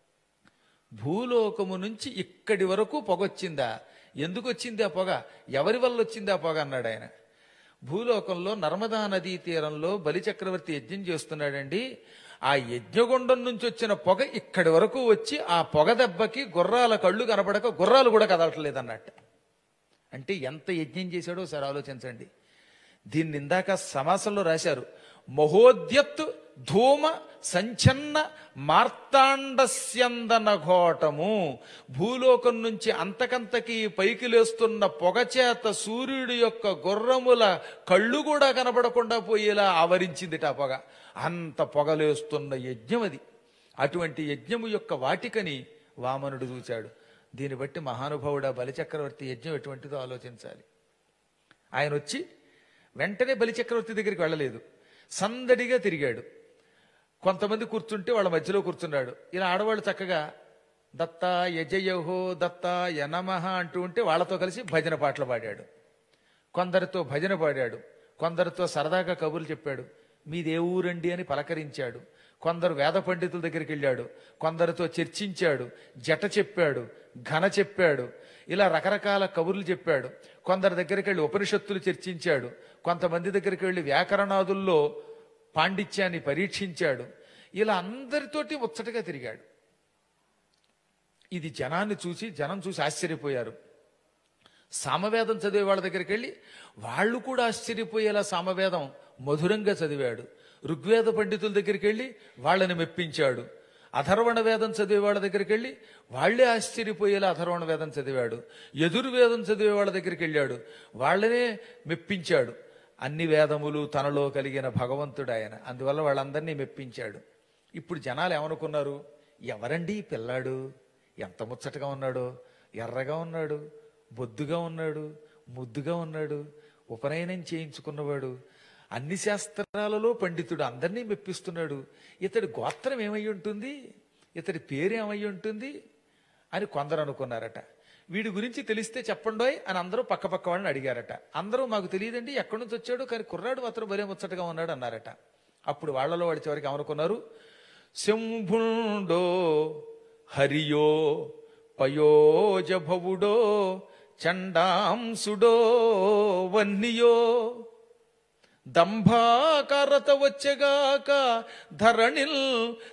భూలోకము నుంచి ఇక్కడి వరకు పొగ వచ్చిందా ఎందుకు వచ్చింది ఆ పొగ ఎవరి వల్ల వచ్చింది ఆ పొగ అన్నాడు ఆయన భూలోకంలో నర్మదా నదీ తీరంలో బలిచక్రవర్తి యజ్ఞం చేస్తున్నాడండి ఆ యజ్ఞగుండం నుంచి వచ్చిన పొగ ఇక్కడి వరకు వచ్చి ఆ పొగ దెబ్బకి గుర్రాల కళ్ళు కనపడక గుర్రాలు కూడా కదలట్లేదు అన్నట్టు అంటే ఎంత యజ్ఞం చేశాడో సరే ఆలోచించండి దీన్ని ఇందాక సమాసంలో రాశారు మహోద్యత్ ధూమ సంచన్న మార్తాండస్యందన ఘోటము భూలోకం నుంచి అంతకంతకి పైకి లేస్తున్న పొగచేత సూర్యుడి యొక్క గుర్రముల కళ్ళు కూడా కనబడకుండా పోయేలా ఆవరించింది ఆ పొగ అంత పొగలేస్తున్న యజ్ఞం అది అటువంటి యజ్ఞము యొక్క వాటికని వామనుడు చూచాడు దీన్ని బట్టి మహానుభావుడు ఆ బలిచక్రవర్తి యజ్ఞం ఎటువంటిదో ఆలోచించాలి ఆయన వచ్చి వెంటనే బలిచక్రవర్తి దగ్గరికి వెళ్ళలేదు సందడిగా తిరిగాడు కొంతమంది కూర్చుంటే వాళ్ళ మధ్యలో కూర్చున్నాడు ఇలా ఆడవాళ్ళు చక్కగా దత్త యజయహో దత్త యనమహ అంటూ ఉంటే వాళ్ళతో కలిసి భజన పాటలు పాడాడు కొందరితో భజన పాడాడు కొందరితో సరదాగా కబుర్లు చెప్పాడు మీదే ఊరండి అని పలకరించాడు కొందరు వేద పండితుల దగ్గరికి వెళ్ళాడు కొందరితో చర్చించాడు జట చెప్పాడు ఘన చెప్పాడు ఇలా రకరకాల కబుర్లు చెప్పాడు కొందరి దగ్గరికి వెళ్ళి ఉపనిషత్తులు చర్చించాడు కొంతమంది దగ్గరికి వెళ్ళి వ్యాకరణాదుల్లో పాండిత్యాన్ని పరీక్షించాడు ఇలా అందరితోటి ముచ్చటగా తిరిగాడు ఇది జనాన్ని చూసి జనం చూసి ఆశ్చర్యపోయారు సామవేదం చదివే వాళ్ళ దగ్గరికి వెళ్ళి వాళ్ళు కూడా ఆశ్చర్యపోయేలా సామవేదం మధురంగా చదివాడు ఋగ్వేద పండితుల దగ్గరికి వెళ్ళి వాళ్ళని మెప్పించాడు అథర్వణ వేదం చదివే వాళ్ళ దగ్గరికి వెళ్ళి వాళ్లే ఆశ్చర్యపోయేలా అథర్వణ వేదం చదివాడు ఎదుర్వేదం చదివే వాళ్ళ దగ్గరికి వెళ్ళాడు వాళ్ళనే మెప్పించాడు అన్ని వేదములు తనలో కలిగిన భగవంతుడు ఆయన అందువల్ల వాళ్ళందరినీ మెప్పించాడు ఇప్పుడు జనాలు ఏమనుకున్నారు ఎవరండి ఈ పిల్లాడు ఎంత ముచ్చటగా ఉన్నాడో ఎర్రగా ఉన్నాడు బొద్దుగా ఉన్నాడు ముద్దుగా ఉన్నాడు ఉపనయనం చేయించుకున్నవాడు అన్ని శాస్త్రాలలో పండితుడు అందరినీ మెప్పిస్తున్నాడు ఇతడి గోత్రం ఏమై ఉంటుంది ఇతడి పేరు ఏమై ఉంటుంది అని కొందరు అనుకున్నారట వీడి గురించి తెలిస్తే చెప్పండోయ్ అని అందరూ పక్క పక్క వాళ్ళని అడిగారట అందరూ మాకు తెలియదండి ఎక్కడి నుంచి వచ్చాడు కానీ కుర్రాడు మాత్రం భలే ముచ్చటగా ఉన్నాడు అన్నారట అప్పుడు వాళ్ళలో వాడి చివరికి ఏమనుకున్నారు శంభుండో హరియో పయోజభవుడో చండాంసుడో వన్నియో దంభాకరత వచ్చగాక ధరణిల్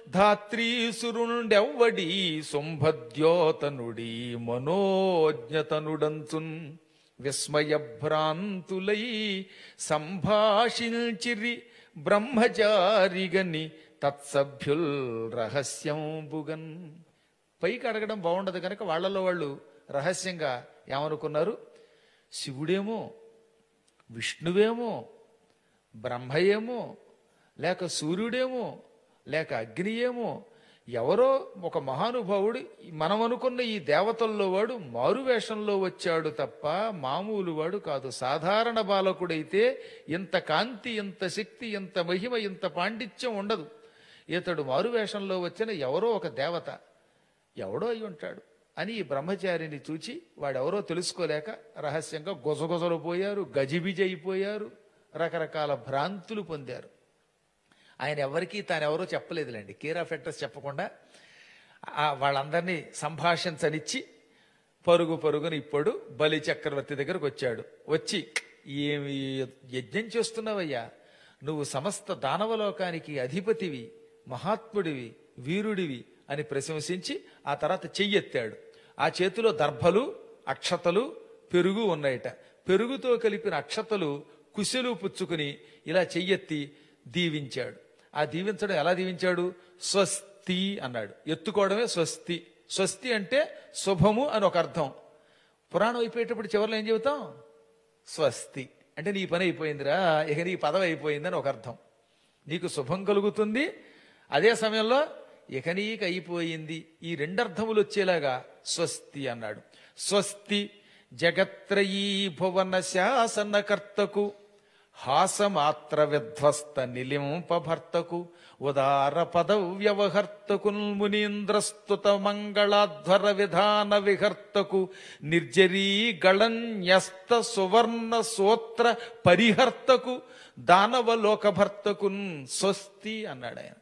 ధాత్రీసురుండెవ్వడి శుంభద్యోతనుడి మనోజ్ఞతనుడంచున్ విస్మయభ్రాంతులై సంభాషించిరి బ్రహ్మచారిగని తత్సభ్యుల్ రహస్యంబుగన్ పైకి అడగడం బాగుండదు కనుక వాళ్ళలో వాళ్ళు రహస్యంగా ఏమనుకున్నారు శివుడేమో విష్ణువేమో బ్రహ్మయేమో లేక సూర్యుడేమో లేక అగ్ని ఏమో ఎవరో ఒక మహానుభావుడు మనం అనుకున్న ఈ దేవతల్లో వాడు మారు వేషంలో వచ్చాడు తప్ప మామూలు వాడు కాదు సాధారణ బాలకుడైతే ఇంత కాంతి ఇంత శక్తి ఇంత మహిమ ఇంత పాండిత్యం ఉండదు ఇతడు మారు వేషంలో వచ్చిన ఎవరో ఒక దేవత ఎవడో అయి ఉంటాడు అని ఈ బ్రహ్మచారిని చూచి వాడెవరో తెలుసుకోలేక రహస్యంగా గొజగొజలు పోయారు గజిబిజి అయిపోయారు రకరకాల భ్రాంతులు పొందారు ఆయన ఎవరికీ తానెవరో చెప్పలేదులేండి కేర్ ఆఫ్ అడ్రస్ చెప్పకుండా ఆ వాళ్ళందరినీ సంభాషించనిచ్చి పరుగు పరుగుని ఇప్పుడు బలి చక్రవర్తి దగ్గరకు వచ్చాడు వచ్చి ఏమి యజ్ఞం చేస్తున్నావయ్యా నువ్వు సమస్త దానవలోకానికి అధిపతివి మహాత్ముడివి వీరుడివి అని ప్రశంసించి ఆ తర్వాత చెయ్యెత్తాడు ఆ చేతిలో దర్భలు అక్షతలు పెరుగు ఉన్నాయట పెరుగుతో కలిపిన అక్షతలు కుశలు పుచ్చుకుని ఇలా చెయ్యెత్తి దీవించాడు ఆ దీవించడం ఎలా దీవించాడు స్వస్తి అన్నాడు ఎత్తుకోవడమే స్వస్తి స్వస్తి అంటే శుభము అని ఒక అర్థం పురాణం అయిపోయేటప్పుడు చివరిలో ఏం చెబుతాం స్వస్తి అంటే నీ పని అయిపోయిందిరా ఇక నీ పదవి అయిపోయిందని ఒక అర్థం నీకు శుభం కలుగుతుంది అదే సమయంలో ఇక నీకు అయిపోయింది ఈ రెండర్థములు వచ్చేలాగా స్వస్తి అన్నాడు స్వస్తి జగత్రయీ భువన శాసనకర్తకు హాసమాత్ర విధ్వస్త నిలింపభర్తకు ఉదార పదవ్యవహర్తకు మునీంద్రస్తుత మంగళాధ్వర విధాన విహర్తకు నిర్జరీ గళన్యస్త సువర్ణ సూత్ర పరిహర్తకు దానవలోకభర్తకు స్వస్తి అన్నాడు ఆయన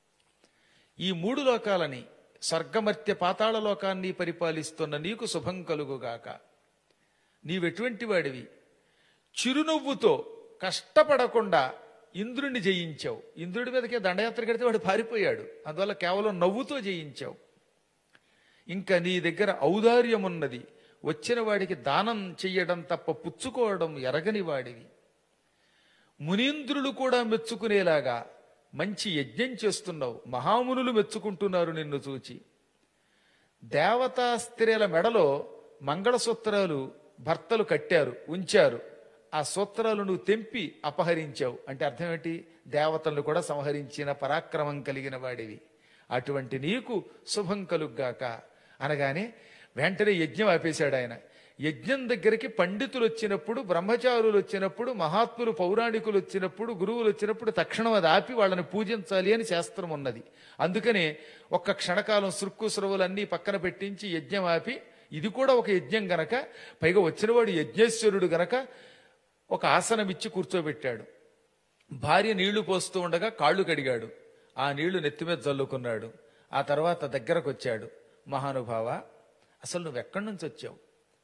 ఈ మూడు లోకాలని స్వర్గమర్త్య పాతాళ లోకాన్ని పరిపాలిస్తున్న నీకు శుభం కలుగుగాక నీవెటువంటి వాడివి చిరునవ్వుతో కష్టపడకుండా ఇంద్రుణ్ణి జయించావు ఇంద్రుడి మీదకే దండయాత్ర కడితే వాడు పారిపోయాడు అందువల్ల కేవలం నవ్వుతో జయించావు ఇంకా నీ దగ్గర ఔదార్యం ఉన్నది వచ్చిన వాడికి దానం చెయ్యడం తప్ప పుచ్చుకోవడం ఎరగని వాడివి మునీంద్రులు కూడా మెచ్చుకునేలాగా మంచి యజ్ఞం చేస్తున్నావు మహామునులు మెచ్చుకుంటున్నారు నిన్ను చూచి దేవతా స్త్రీల మెడలో మంగళసూత్రాలు భర్తలు కట్టారు ఉంచారు ఆ సూత్రాలు నువ్వు తెంపి అపహరించావు అంటే అర్థం ఏంటి దేవతలను కూడా సంహరించిన పరాక్రమం కలిగిన వాడివి అటువంటి నీకు శుభం కలుగ్గాక అనగానే వెంటనే యజ్ఞం ఆపేశాడు ఆయన యజ్ఞం దగ్గరికి పండితులు వచ్చినప్పుడు బ్రహ్మచారులు వచ్చినప్పుడు మహాత్ములు పౌరాణికులు వచ్చినప్పుడు గురువులు వచ్చినప్పుడు తక్షణం అది ఆపి వాళ్ళని పూజించాలి అని శాస్త్రం ఉన్నది అందుకనే ఒక్క క్షణకాలం సురుక్కు సురవులన్నీ పక్కన పెట్టించి యజ్ఞం ఆపి ఇది కూడా ఒక యజ్ఞం గనక పైగా వచ్చినవాడు యజ్ఞేశ్వరుడు గనక ఒక ఆసనం ఇచ్చి కూర్చోబెట్టాడు భార్య నీళ్లు పోస్తూ ఉండగా కాళ్ళు కడిగాడు ఆ నీళ్లు నెత్తి మీద జల్లుకున్నాడు ఆ తర్వాత దగ్గరకు వచ్చాడు మహానుభావ అసలు నువ్వెక్కడి నుంచి వచ్చావు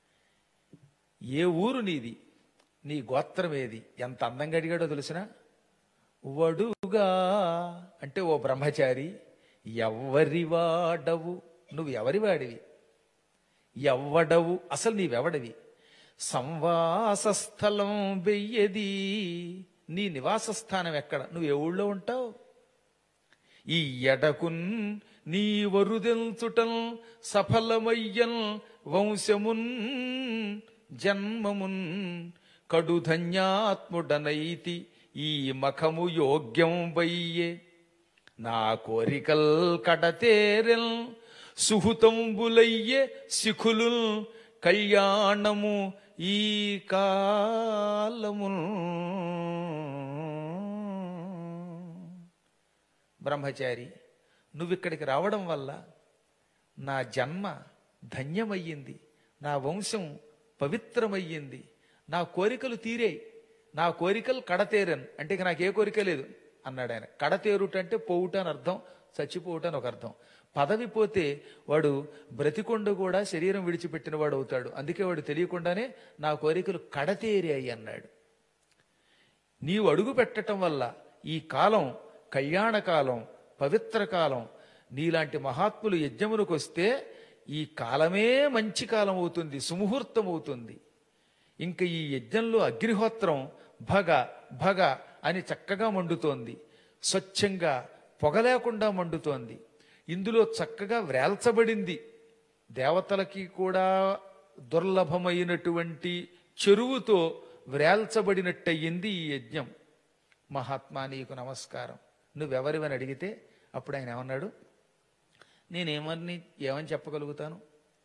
ఏ ఊరు నీది నీ గోత్రం ఏది ఎంత అందంగా అడిగాడో తెలిసిన వడుగా అంటే ఓ బ్రహ్మచారి ఎవ్వరివాడవు నువ్వు ఎవరివాడివి ఎవ్వడవు అసలు నీవెవడవి సంవాస స్థలం వెయ్యది నీ నివాస స్థానం ఎక్కడ నువ్వు ఏ ఊళ్ళో ఉంటావు ఈ ఎడకున్ నీ వరుదెంచుటం సఫలమయ్యన్ వంశమున్ జన్మమున్ కడుధన్యాత్ముడనైతి ఈ మఖము యోగ్యం వయ్యే నా కోరికల్ కడతేరెల్ సుహృతంబులయ్యే శిఖులు కళ్యాణము ఈ కాలము బ్రహ్మచారి నువ్విక్కడికి రావడం వల్ల నా జన్మ ధన్యమయ్యింది నా వంశం పవిత్రమయ్యింది నా కోరికలు తీరాయి నా కోరికలు కడతేరన్ అంటే ఇక నాకు ఏ కోరిక లేదు అన్నాడు ఆయన కడతేరుట అంటే పోవుట అని అర్థం చచ్చిపోవుట అని ఒక అర్థం పదవి పోతే వాడు బ్రతికొండ కూడా శరీరం విడిచిపెట్టిన వాడు అవుతాడు అందుకే వాడు తెలియకుండానే నా కోరికలు కడతేరాయి అన్నాడు నీవు అడుగు పెట్టడం వల్ల ఈ కాలం కళ్యాణ కాలం పవిత్ర కాలం నీలాంటి మహాత్ములు యజ్ఞములకు వస్తే ఈ కాలమే మంచి కాలం అవుతుంది సుముహూర్తం అవుతుంది ఇంకా ఈ యజ్ఞంలో అగ్నిహోత్రం భగ భగ అని చక్కగా మండుతోంది స్వచ్ఛంగా పొగ లేకుండా మండుతోంది ఇందులో చక్కగా వ్రేల్చబడింది దేవతలకి కూడా దుర్లభమైనటువంటి చెరువుతో వ్రేల్చబడినట్టయింది ఈ యజ్ఞం మహాత్మా నీకు నమస్కారం నువ్వెవరివని అడిగితే అప్పుడు ఆయన ఏమన్నాడు నేనేమని ఏమని చెప్పగలుగుతాను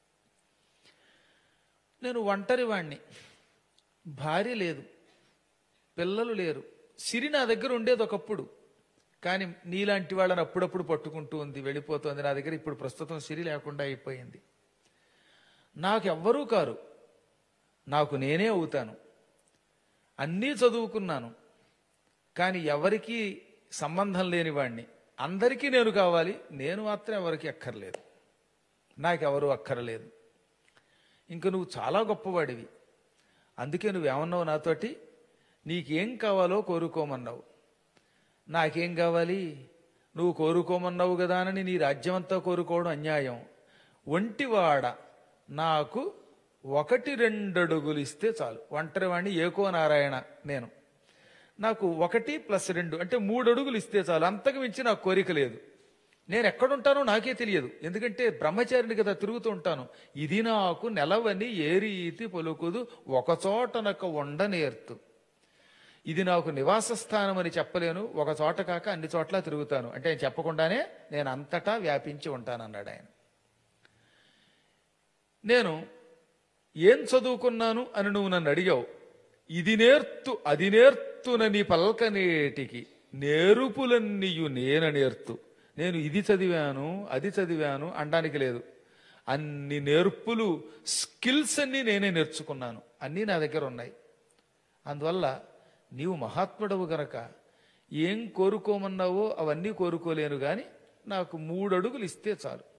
నేను ఒంటరి వాణ్ణి భార్య లేదు పిల్లలు లేరు సిరి నా దగ్గర ఉండేది ఒకప్పుడు కానీ నీలాంటి వాళ్ళని అప్పుడప్పుడు పట్టుకుంటూ ఉంది వెళ్ళిపోతుంది నా దగ్గర ఇప్పుడు ప్రస్తుతం సిరి లేకుండా అయిపోయింది నాకు ఎవ్వరూ కారు నాకు నేనే అవుతాను అన్నీ చదువుకున్నాను కానీ ఎవరికీ సంబంధం లేని వాణ్ణి అందరికీ నేను కావాలి నేను మాత్రం ఎవరికి అక్కర్లేదు నాకెవరు అక్కర్లేదు ఇంక నువ్వు చాలా గొప్పవాడివి అందుకే నువ్వేమన్నావు నాతోటి నీకేం కావాలో కోరుకోమన్నావు నాకేం కావాలి నువ్వు కోరుకోమన్నావు కదా అని నీ రాజ్యమంతా కోరుకోవడం అన్యాయం ఒంటివాడ నాకు ఒకటి రెండడుగులు ఇస్తే చాలు ఒంటరి వాణ్ణి ఏకో నారాయణ నేను నాకు ఒకటి ప్లస్ రెండు అంటే మూడు అడుగులు ఇస్తే చాలు అంతకు మించి నాకు కోరిక లేదు నేను ఎక్కడుంటానో నాకే తెలియదు ఎందుకంటే బ్రహ్మచారిని కదా తిరుగుతూ ఉంటాను ఇది నాకు నెలవని ఏ రీతి పలుకుదు ఒకచోటనక ఉండనేర్తు ఇది నాకు నివాస స్థానం అని చెప్పలేను ఒక చోట కాక అన్ని చోట్ల తిరుగుతాను అంటే ఆయన చెప్పకుండానే నేను అంతటా వ్యాపించి ఉంటానన్నాడు ఆయన నేను ఏం చదువుకున్నాను అని నువ్వు నన్ను అడిగావు ఇది నేర్తు అది నేర్తునని పల్కనేటికి నేరుపులన్నీయు నేన నేర్తు నేను ఇది చదివాను అది చదివాను అనడానికి లేదు అన్ని నేర్పులు స్కిల్స్ అన్ని నేనే నేర్చుకున్నాను అన్నీ నా దగ్గర ఉన్నాయి అందువల్ల నీవు మహాత్ముడవు గనక ఏం కోరుకోమన్నావో అవన్నీ కోరుకోలేను గాని నాకు మూడు అడుగులు ఇస్తే చాలు